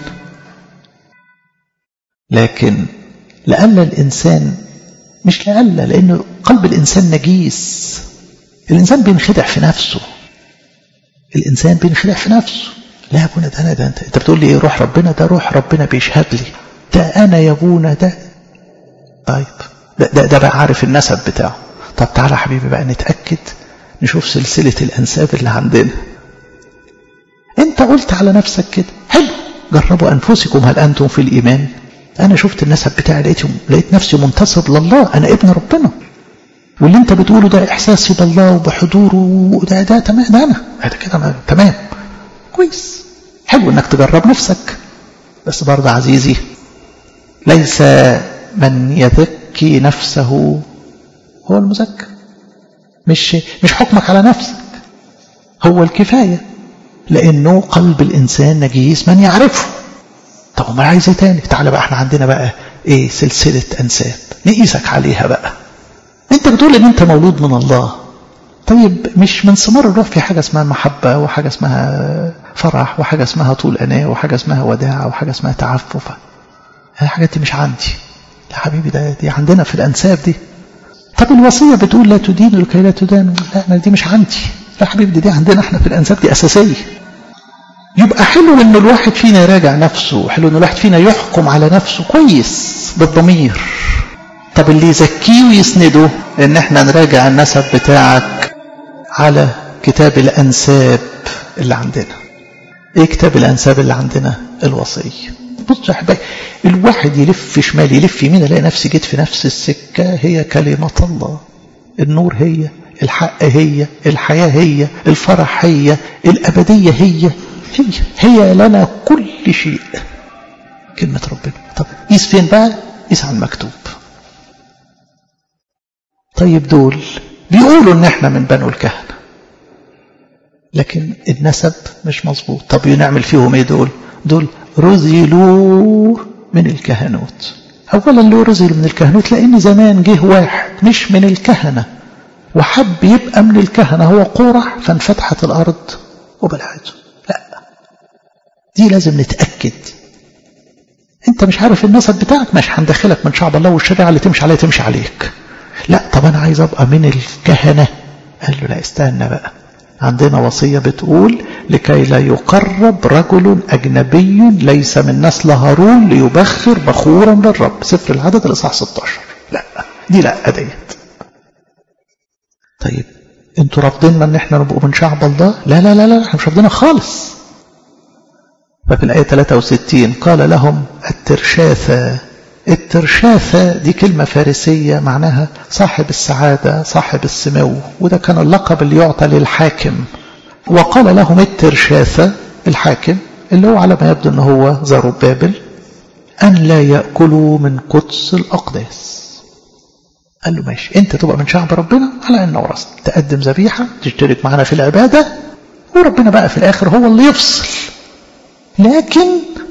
[SPEAKER 1] لكن لأن الإنسان مش لأن لأن قلب الإنسان نجيس الإنسان بينخدع في نفسه الإنسان بينخدع في نفسه لا يا ابونا ده أنا ده أنت, أنت بتقول لي إيه روح ربنا ده روح ربنا بيشهد لي ده أنا يا ابونا ده طيب ده, ده, ده بقى عارف النسب بتاعه طب تعالى يا حبيبي بقى نتأكد نشوف سلسلة الأنساب اللي عندنا أنت قلت على نفسك كده حلو جربوا أنفسكم هل أنتم في الإيمان أنا شفت النسب بتاعي لقيت لقيت نفسي منتصب لله أنا ابن ربنا واللي أنت بتقوله ده إحساسي بالله وبحضوره ده ده تمام ده أنا هذا كده تمام كويس حلو إنك تجرب نفسك بس برضه عزيزي ليس من يزكي نفسه هو المزكى مش مش حكمك على نفسك هو الكفاية لأنه قلب الإنسان نجيس من يعرفه طب ما عايز ايه تاني تعالى بقى احنا عندنا بقى ايه سلسلة انساب نقيسك عليها بقى انت بتقول ان انت مولود من الله طيب مش من ثمار الروح في حاجة اسمها محبة وحاجة اسمها فرح وحاجة اسمها طول أناة وحاجة اسمها وداع وحاجة اسمها تعفف الحاجات دي مش عندي يا حبيبي ده دي عندنا في الأنساب دي طب الوصية بتقول لا تدين لكي لا تدان لا أنا دي مش عندي لا حبيبي دي, دي عندنا احنا في الأنساب دي أساسية يبقى حلو ان الواحد فينا يراجع نفسه حلو ان الواحد فينا يحكم على نفسه كويس بالضمير طب اللي يزكيه ويسنده ان احنا نراجع النسب بتاعك على كتاب الانساب اللي عندنا ايه كتاب الانساب اللي عندنا الوصيه بص يا حبايبي الواحد يلف شمال يلف يمين الاقي نفسي جيت في نفس السكه هي كلمه الله النور هي الحق هي الحياه هي الفرح هي الابديه هي هي هي لنا كل شيء كلمة ربنا طب قيس فين بقى قيس على المكتوب طيب دول بيقولوا ان احنا من بنو الكهنة لكن النسب مش مظبوط طب نعمل فيهم ايه دول دول رذلوا من الكهنوت اولا لو رذلوا من الكهنوت لان زمان جه واحد مش من الكهنة وحب يبقى من الكهنة هو قورح فانفتحت الارض وبلعته دي لازم نتأكد انت مش عارف النسب بتاعك مش هندخلك من شعب الله والشريعة اللي تمشي عليها تمشي عليك لا طب انا عايز ابقى من الكهنة قال له لا استنى بقى عندنا وصية بتقول لكي لا يقرب رجل أجنبي ليس من نسل هارون ليبخر بخورا للرب سفر العدد الإصحاح 16 لا دي لا ديت طيب انتوا رافضيننا ان احنا نبقوا من شعب الله لا لا لا لا احنا مش رافضينها خالص ففي الآية 63 قال لهم الترشاثة الترشاثة دي كلمة فارسية معناها صاحب السعادة صاحب السمو وده كان اللقب اللي يعطى للحاكم وقال لهم الترشاثة الحاكم اللي هو على ما يبدو أنه هو زربابل أن لا يأكلوا من قدس الأقداس قال له ماشي انت تبقى من شعب ربنا على انه ورث تقدم ذبيحة تشترك معنا في العبادة وربنا بقى في الآخر هو اللي يفصل لكن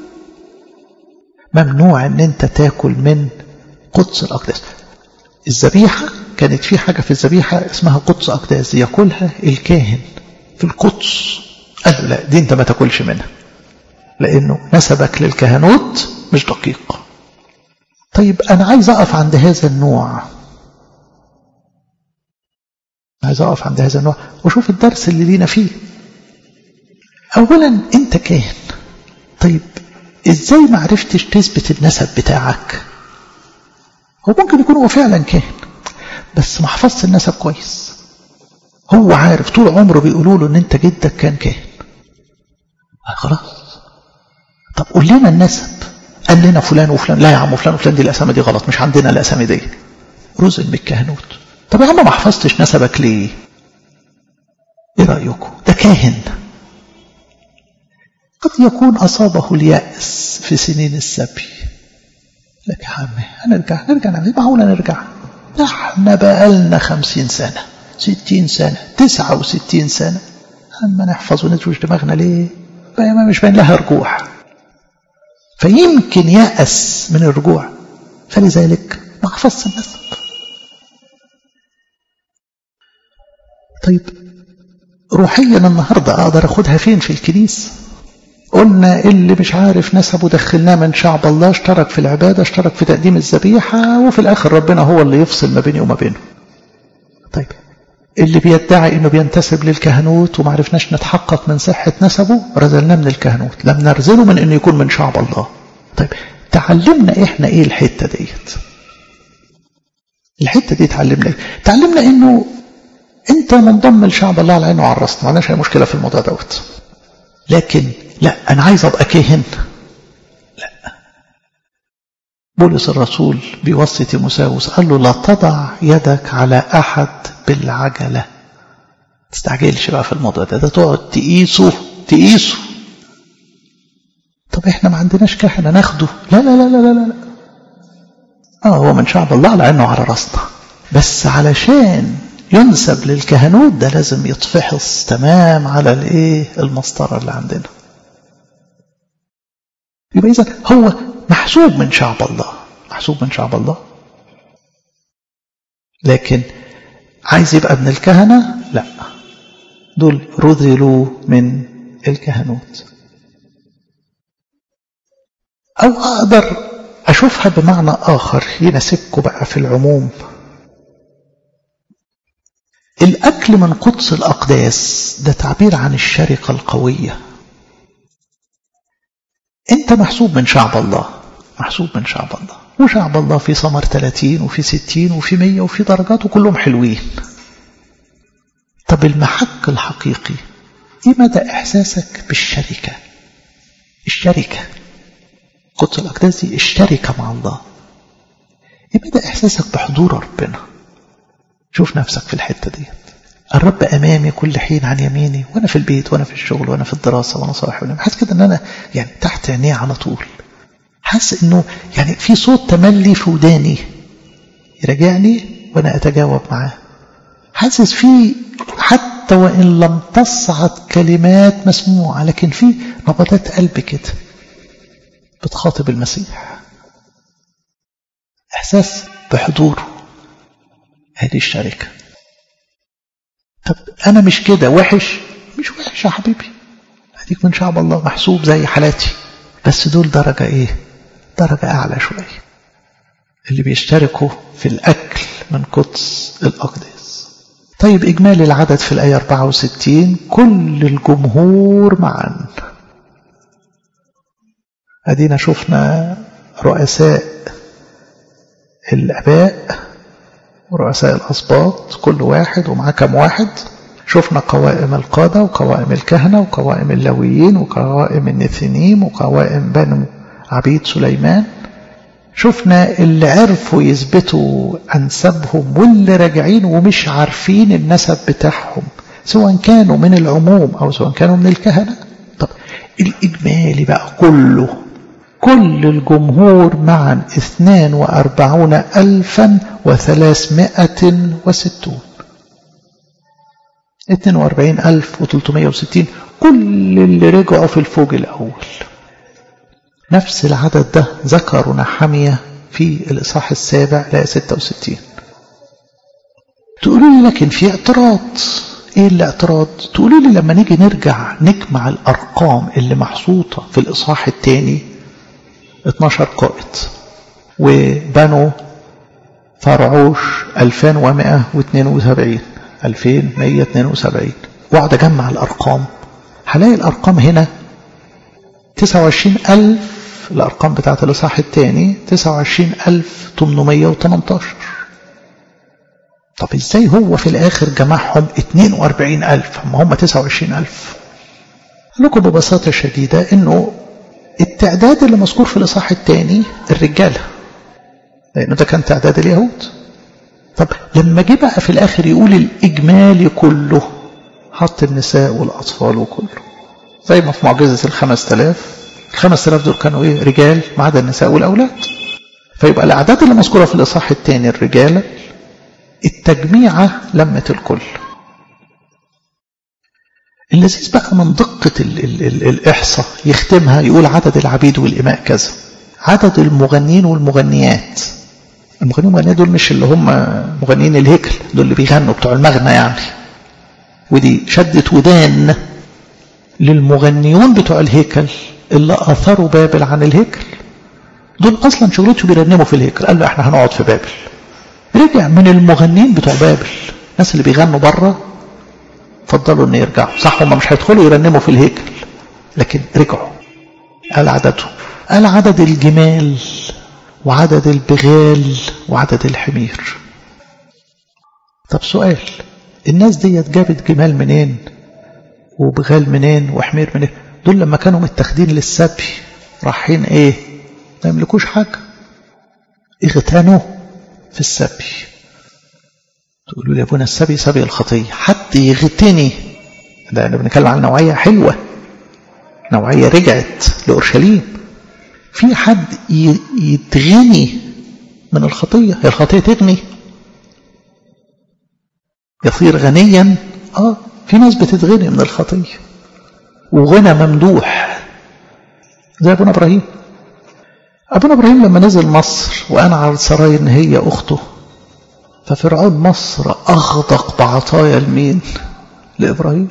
[SPEAKER 1] ممنوع ان انت تاكل من قدس الاقداس الذبيحه كانت في حاجه في الذبيحه اسمها قدس اقداس ياكلها الكاهن في القدس قال له لا دي انت ما تاكلش منها لانه نسبك للكهنوت مش دقيق طيب انا عايز اقف عند هذا النوع عايز اقف عند هذا النوع وشوف الدرس اللي لينا فيه اولا انت كاهن طيب ازاي ما عرفتش تثبت النسب بتاعك هو ممكن يكون هو فعلا كاهن بس ما حفظت النسب كويس هو عارف طول عمره بيقولوا له ان انت جدك كان كاهن خلاص طب قول لنا النسب قال لنا فلان وفلان لا يا عم فلان وفلان دي الاسامي دي غلط مش عندنا الاسامي دي رزق بالكهنوت طب يا عم ما حفظتش نسبك ليه ايه رايكم ده كاهن قد يكون أصابه اليأس في سنين السبي لك يا عم هنرجع نرجع نعمل معقولة نرجع احنا بقالنا خمسين سنة ستين سنة تسعة وستين سنة أما نحفظ ونتوش دماغنا ليه بقى ما مش باين لها رجوع فيمكن يأس من الرجوع فلذلك ما حفظت النسب طيب روحيا النهاردة أقدر أخدها فين في الكنيسة قلنا اللي مش عارف نسبه دخلناه من شعب الله اشترك في العبادة اشترك في تقديم الذبيحة وفي الآخر ربنا هو اللي يفصل ما بيني وما بينه طيب اللي بيدعي انه بينتسب للكهنوت وما عرفناش نتحقق من صحة نسبه رزلناه من الكهنوت لم نرزله من انه يكون من شعب الله طيب تعلمنا احنا ايه الحتة ديت الحتة دي تعلمنا ايه تعلمنا انه انت منضم لشعب الله على عينه وعلى راسنا ما عندناش اي مشكلة في الموضوع دوت لكن لا أنا عايز أبقى كاهن لا بولس الرسول بيوصي تيموساوس قال له لا تضع يدك على أحد بالعجلة تستعجلش بقى في الموضوع ده ده تقعد تقيسه تقيسه طب احنا ما عندناش كهنة ناخده لا لا لا لا لا لا اه هو من شعب الله على عينه وعلى راسنا بس علشان ينسب للكهنوت ده لازم يتفحص تمام على الايه المسطره اللي عندنا يبقى إذا هو محسوب من شعب الله محسوب من شعب الله لكن عايز يبقى ابن الكهنة لا دول رذلوا من الكهنوت أو أقدر أشوفها بمعنى آخر يناسبكم بقى في العموم الأكل من قدس الأقداس ده تعبير عن الشركة القوية أنت محسوب من شعب الله محسوب من شعب الله وشعب الله في ثمر 30 وفي 60 وفي 100 وفي درجات وكلهم حلوين طب المحك الحقيقي ايه مدى احساسك بالشركة الشركة قدس الاقداس دي الشركة مع الله ايه مدى احساسك بحضور ربنا شوف نفسك في الحتة دي الرب امامي كل حين عن يميني وانا في البيت وانا في الشغل وانا في الدراسة وانا صاحي وانا حاسس كده ان انا يعني تحت عينيه على طول حاسس انه يعني في صوت تملي في وداني يراجعني وانا اتجاوب معاه حاسس في حتى وان لم تصعد كلمات مسموعه لكن في نبضات قلب كده بتخاطب المسيح احساس بحضوره هذه الشركه طب انا مش كده وحش مش وحش يا حبيبي هديك من شعب الله محسوب زي حالاتي بس دول درجه ايه درجة أعلى شوية اللي بيشتركوا في الأكل من قدس الأقداس طيب إجمالي العدد في الآية 64 كل الجمهور معا أدينا شفنا رؤساء الأباء ورؤساء الأسباط كل واحد ومعاه كم واحد شفنا قوائم القادة وقوائم الكهنة وقوائم اللويين وقوائم النثنيم وقوائم بنو عبيد سليمان شفنا اللي عرفوا يثبتوا أنسابهم واللي راجعين ومش عارفين النسب بتاعهم سواء كانوا من العموم أو سواء كانوا من الكهنة طب الإجمالي بقى كله كل الجمهور معا اثنان وأربعون ألفا وثلاثمائة وستون اثنين وأربعين ألف وثلاثمائة وستين كل اللي رجعوا في الفوج الأول نفس العدد ده ذكر نحمية في الإصحاح السابع لا 66 تقولوا لي لكن في اعتراض ايه الاعتراض تقولوا لي لما نيجي نرجع نجمع الأرقام اللي محصوطة في الإصحاح الثاني 12 قائد وبنوا فرعوش 2172 2172 واقعد اجمع الارقام هلاقي الارقام هنا 29000 الارقام بتاعت الاصحاح الثاني 29818 طب ازاي هو في الاخر جمعهم 42000 هم هم 29000 لكم ببساطة شديدة انه التعداد اللي مذكور في الاصحاح الثاني الرجالة لانه ده كان تعداد اليهود طب لما جه بقى في الاخر يقول الاجمالي كله حط النساء والاطفال وكله زي ما في معجزة الخمس تلاف الخمس تلاف دول كانوا ايه رجال ما عدا النساء والاولاد فيبقى الاعداد اللي مذكورة في الاصحاح الثاني الرجالة التجميعة لمت الكل اللذيذ بقى من دقة ال ال ال الإحصاء يختمها يقول عدد العبيد والإماء كذا عدد المغنين والمغنيات المغنيين والمغنيات دول مش اللي هم مغنيين الهيكل دول اللي بيغنوا بتوع المغنى يعني ودي شدت ودان للمغنيون بتوع الهيكل اللي أثروا بابل عن الهيكل دول أصلا شغلتهم بيرنموا في الهيكل قالوا احنا هنقعد في بابل رجع من المغنيين بتوع بابل الناس اللي بيغنوا بره فضلوا ان يرجعوا صح هم مش هيدخلوا يرنموا في الهيكل لكن رجعوا قال عددهم قال عدد الجمال وعدد البغال وعدد الحمير طب سؤال الناس ديت جابت جمال منين وبغال منين وحمير منين دول لما كانوا متاخدين للسبي رايحين ايه ما يملكوش حاجه اغتنوا في السبي تقولوا لي يا ابونا السبي سبي الخطيه حد يغتني ده انا بنتكلم عن نوعيه حلوه نوعيه رجعت لاورشليم في حد يتغني من الخطيه هي الخطيه تغني يصير غنيا اه في ناس بتتغني من الخطيه وغنى ممدوح زي ابونا ابراهيم أبونا إبراهيم لما نزل مصر وأنا على سراي إن هي أخته ففرعون مصر أغدق بعطايا لمين؟ لإبراهيم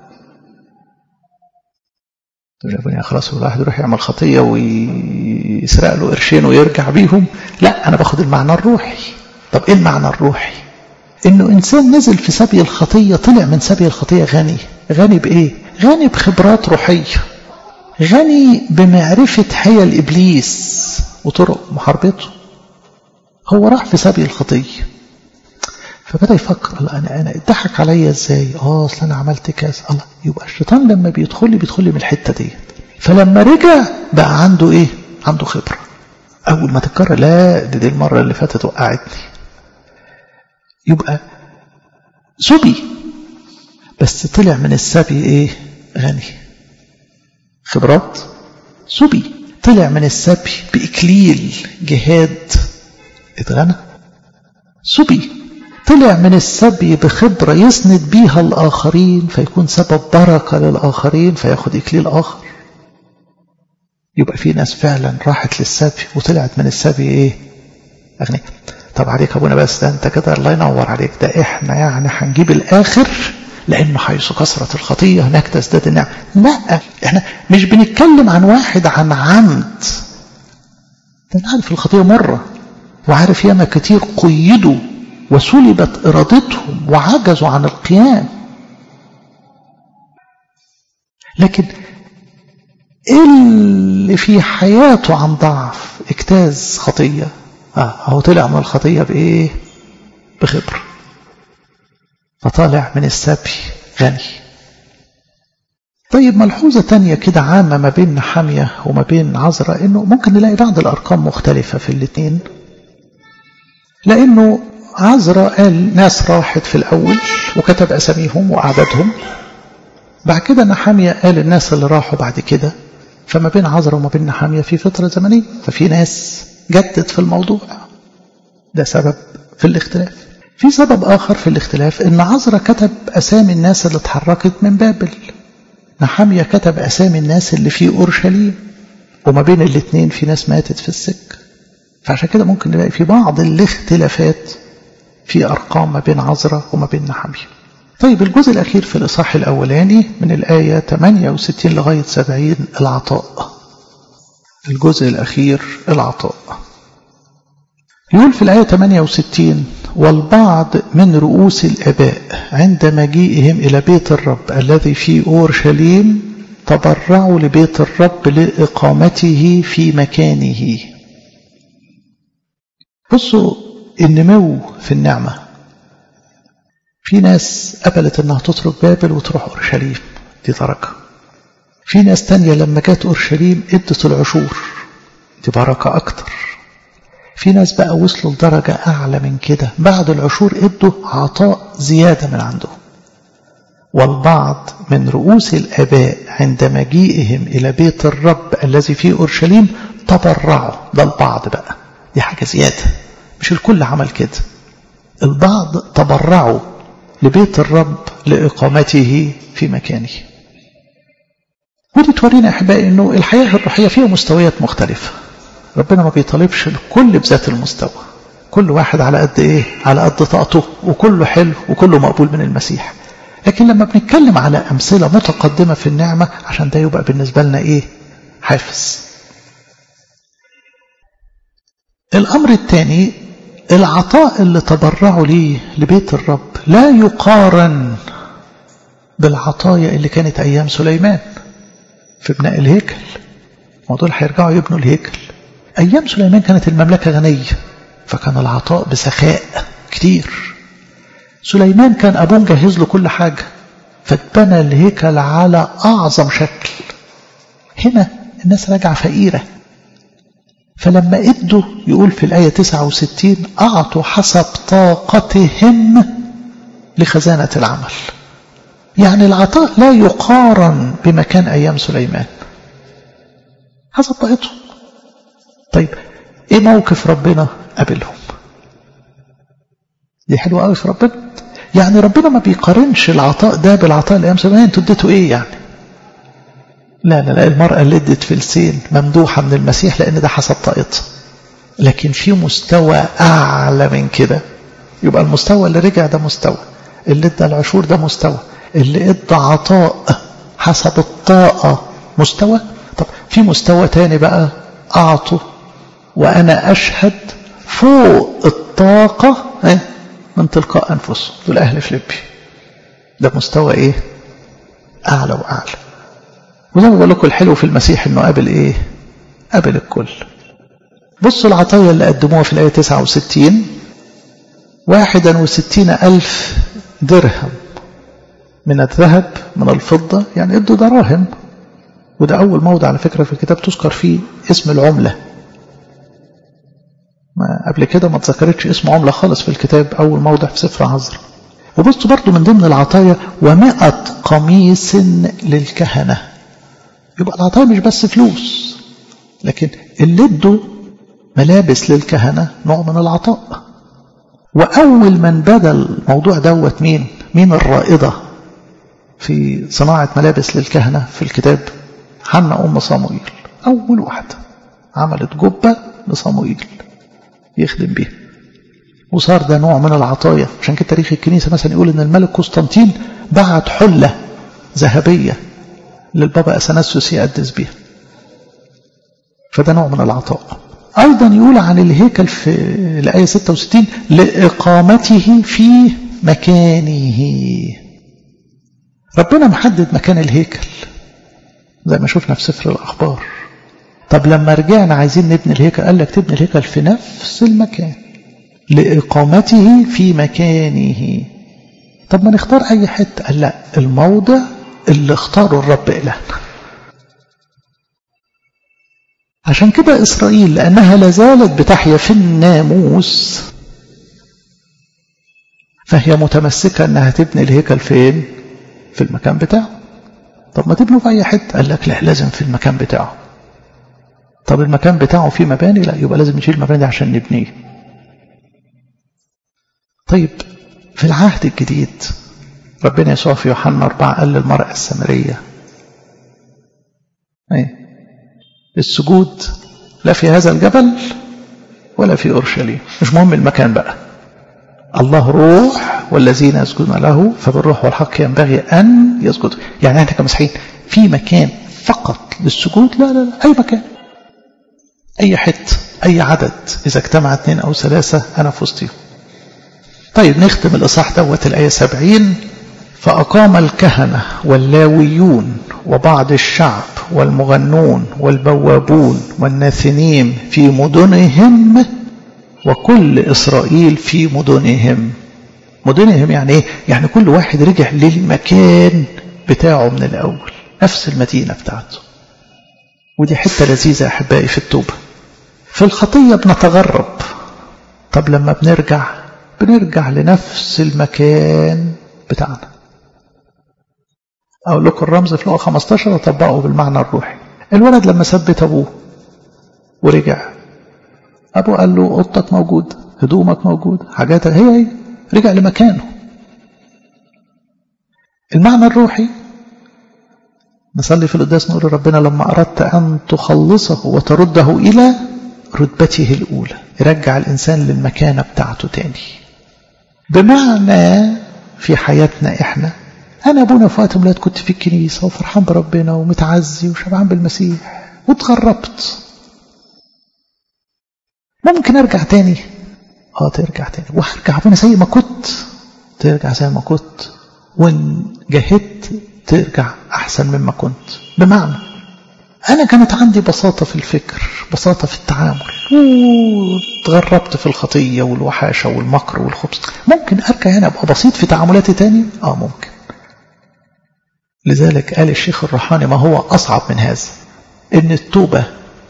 [SPEAKER 1] يا خلاص الواحد يروح يعمل خطية ويسرق له قرشين ويرجع بيهم لا أنا باخد المعنى الروحي طب إيه المعنى الروحي إنه إنسان نزل في سبي الخطية طلع من سبي الخطية غني غني بإيه غني بخبرات روحية غني بمعرفة حيل إبليس وطرق محاربته هو راح في سبي الخطية فبدأ يفكر الله أنا أنا اتضحك عليا إزاي؟ آه أصل أنا عملت كذا الله يبقى الشيطان لما بيدخل لي بيدخل لي من الحتة دي فلما رجع بقى عنده إيه؟ عنده خبرة أول ما تتكرر لا دي, دي المرة اللي فاتت وقعتني يبقى سبي بس طلع من السبي إيه؟ غني خبرات سبي طلع من السبي بإكليل جهاد اتغنى سبي طلع من السبي بخبرة يسند بيها الآخرين فيكون سبب بركة للآخرين فياخد إكليل آخر يبقى في ناس فعلا راحت للسبي وطلعت من السبي إيه أغني طب عليك أبونا بس ده أنت كده الله ينور عليك ده إحنا يعني هنجيب الآخر لأنه حيث كثرة الخطية هناك تزداد النعم لا إحنا مش بنتكلم عن واحد عن عمد ده عارف الخطية مرة وعارف ياما كتير قيدوا وسلبت إرادتهم وعجزوا عن القيام لكن اللي في حياته عن ضعف اجتاز خطية اه هو طلع من الخطية بإيه بخبرة فطالع من السبي غني طيب ملحوظة تانية كده عامة ما بين حامية وما بين عذراء انه ممكن نلاقي بعض الارقام مختلفة في الاثنين لانه عذراء قال ناس راحت في الأول وكتب أساميهم وأعدادهم بعد كده نحامية قال الناس اللي راحوا بعد كده فما بين عذراء وما بين نحامية في فترة زمنية ففي ناس جدد في الموضوع ده سبب في الاختلاف في سبب آخر في الاختلاف إن عذراء كتب أسامي الناس اللي اتحركت من بابل نحامية كتب أسامي الناس اللي في أورشليم وما بين الاثنين في ناس ماتت في السك فعشان كده ممكن نلاقي في بعض الاختلافات في أرقام ما بين عذراء وما بين نحمية طيب الجزء الأخير في الإصحاح الأولاني من الآية 68 لغاية 70 العطاء الجزء الأخير العطاء يقول في الآية 68 والبعض من رؤوس الآباء عند مجيئهم إلى بيت الرب الذي في أورشليم تبرعوا لبيت الرب لإقامته في مكانه بصوا النمو في النعمة في ناس قبلت انها تترك بابل وتروح اورشليم دي درجة في ناس تانية لما جت اورشليم ادت العشور دي بركة اكتر في ناس بقى وصلوا لدرجة اعلى من كده بعد العشور ادوا عطاء زيادة من عندهم والبعض من رؤوس الاباء عند مجيئهم الى بيت الرب الذي في اورشليم تبرعوا ده البعض بقى دي حاجة زيادة مش الكل عمل كده البعض تبرعوا لبيت الرب لإقامته في مكانه ودي تورينا أحبائي أنه الحياة الروحية فيها مستويات مختلفة ربنا ما بيطالبش الكل بذات المستوى كل واحد على قد إيه على قد طاقته وكله حلو وكله مقبول من المسيح لكن لما بنتكلم على أمثلة متقدمة في النعمة عشان ده يبقى بالنسبة لنا إيه حافز الأمر الثاني العطاء اللي تبرعوا ليه لبيت الرب لا يقارن بالعطايا اللي كانت أيام سليمان في بناء الهيكل ودول هيرجعوا يبنوا الهيكل أيام سليمان كانت المملكة غنية فكان العطاء بسخاء كتير سليمان كان أبوه مجهز له كل حاجة فاتبنى الهيكل على أعظم شكل هنا الناس راجعة فقيرة فلما ادوا يقول في الآية 69 أعطوا حسب طاقتهم لخزانة العمل يعني العطاء لا يقارن بمكان أيام سليمان حسب طاقتهم طيب ايه موقف ربنا قابلهم دي حلوة قوي في ربنا يعني ربنا ما بيقارنش العطاء ده بالعطاء اللي ايام سليمان انتوا اديتوا ايه يعني لا لا لا المرأة اللي ادت فلسين ممدوحة من المسيح لأن ده حسب طاقتها لكن في مستوى أعلى من كده يبقى المستوى اللي رجع ده مستوى اللي ادى العشور ده مستوى اللي ادى عطاء حسب الطاقة مستوى طب في مستوى تاني بقى أعطوا وأنا أشهد فوق الطاقة من تلقاء أنفسهم دول أهل فليبي ده مستوى إيه أعلى وأعلى وزي ما بقول لكم الحلو في المسيح إنه قابل إيه قابل الكل بصوا العطايا اللي قدموها في الآية 69 واحدا وستين ألف درهم من الذهب من الفضة يعني ادوا دراهم وده أول موضع على فكرة في الكتاب تذكر فيه اسم العملة ما قبل كده ما تذكرتش اسم عملة خالص في الكتاب أول موضع في سفر عزر وبصوا برضو من ضمن العطايا ومائة قميص للكهنة يبقى العطايا مش بس فلوس لكن اللي ادوا ملابس للكهنة نوع من العطاء وأول من بدا الموضوع دوت مين مين الرائدة في صناعة ملابس للكهنة في الكتاب حنا أم صموئيل أول واحدة عملت جبة لصموئيل يخدم بيها وصار ده نوع من العطايا عشان كده تاريخ الكنيسة مثلا يقول إن الملك قسطنطين بعت حلة ذهبية للبابا أثناسيوس يقدس بيها فده نوع من العطاء أيضا يقول عن الهيكل في الآية 66 لإقامته في مكانه ربنا محدد مكان الهيكل زي ما شفنا في سفر الأخبار طب لما رجعنا عايزين نبني الهيكل قال لك تبني الهيكل في نفس المكان لإقامته في مكانه طب ما نختار أي حتة قال لا الموضع اللي اختاره الرب إلهنا عشان كده إسرائيل لأنها لازالت بتحيا في الناموس فهي متمسكة أنها تبني الهيكل فين في المكان بتاعه طب ما تبنوا في أي حتة قال لك لا لازم في المكان بتاعه طب المكان بتاعه فيه مباني لا يبقى لازم نشيل المباني دي عشان نبنيه طيب في العهد الجديد ربنا يسوع في يوحنا أربعة قال للمرأة السامرية ايه السجود لا في هذا الجبل ولا في أورشليم مش مهم المكان بقى الله روح والذين يسجدون له فبالروح والحق ينبغي أن يسجدوا يعني احنا كمسيحيين في مكان فقط للسجود لا لا لا أي مكان أي حتة أي عدد إذا اجتمع اثنين أو ثلاثة أنا في وسطهم طيب نختم الإصحاح دوت الآية سبعين فأقام الكهنة واللاويون وبعض الشعب والمغنون والبوابون والناثنيم في مدنهم وكل إسرائيل في مدنهم مدنهم يعني إيه؟ يعني كل واحد رجع للمكان بتاعه من الأول نفس المدينة بتاعته ودي حتة لذيذة أحبائي في التوبة في الخطية بنتغرب طب لما بنرجع بنرجع لنفس المكان بتاعنا أقول لكم الرمز في لغة 15 وطبقه بالمعنى الروحي الولد لما ثبت أبوه ورجع أبوه قال له أوضتك موجود هدومك موجود حاجاتك هي هي رجع لمكانه المعنى الروحي نصلي في القداس نقول لربنا لما أردت أن تخلصه وترده إلى رتبته الأولى يرجع الإنسان للمكانة بتاعته تاني بمعنى في حياتنا إحنا أنا أبونا في وقت ميلاد كنت في الكنيسة وفرحان بربنا ومتعزي وشبعان بالمسيح واتغربت ممكن أرجع تاني اه ترجع تاني وهرجع أبونا زي ما كنت ترجع زي ما كنت وإن جهدت ترجع أحسن مما كنت بمعنى أنا كانت عندي بساطة في الفكر بساطة في التعامل وتغربت في الخطية والوحاشة والمكر والخبث ممكن أرجع هنا أبقى بسيط في تعاملاتي تاني آه ممكن لذلك قال الشيخ الرحاني ما هو أصعب من هذا إن التوبة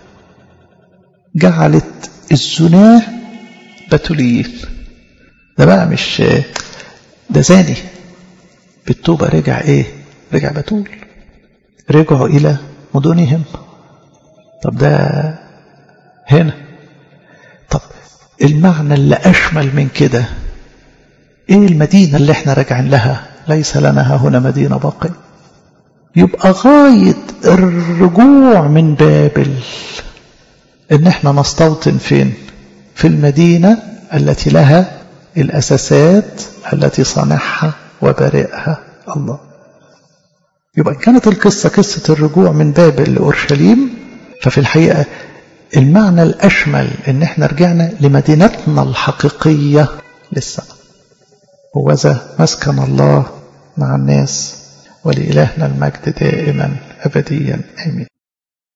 [SPEAKER 1] جعلت الزناه بتوليين ده بقى مش ده زاني بالتوبة رجع إيه رجع بتول رجعوا إلى مدنهم طب ده هنا طب المعنى اللي أشمل من كده إيه المدينة اللي احنا راجعين لها ليس لنا هنا مدينة باقية يبقى غاية الرجوع من بابل ان احنا نستوطن فين في المدينة التي لها الأساسات التي صنعها وبارئها الله يبقى كانت القصة قصة الرجوع من بابل لأورشليم ففي الحقيقة المعنى الأشمل إن احنا رجعنا لمدينتنا الحقيقية للسماء هوذا مسكن الله مع الناس ولإلهنا المجد دائما أبديا آمين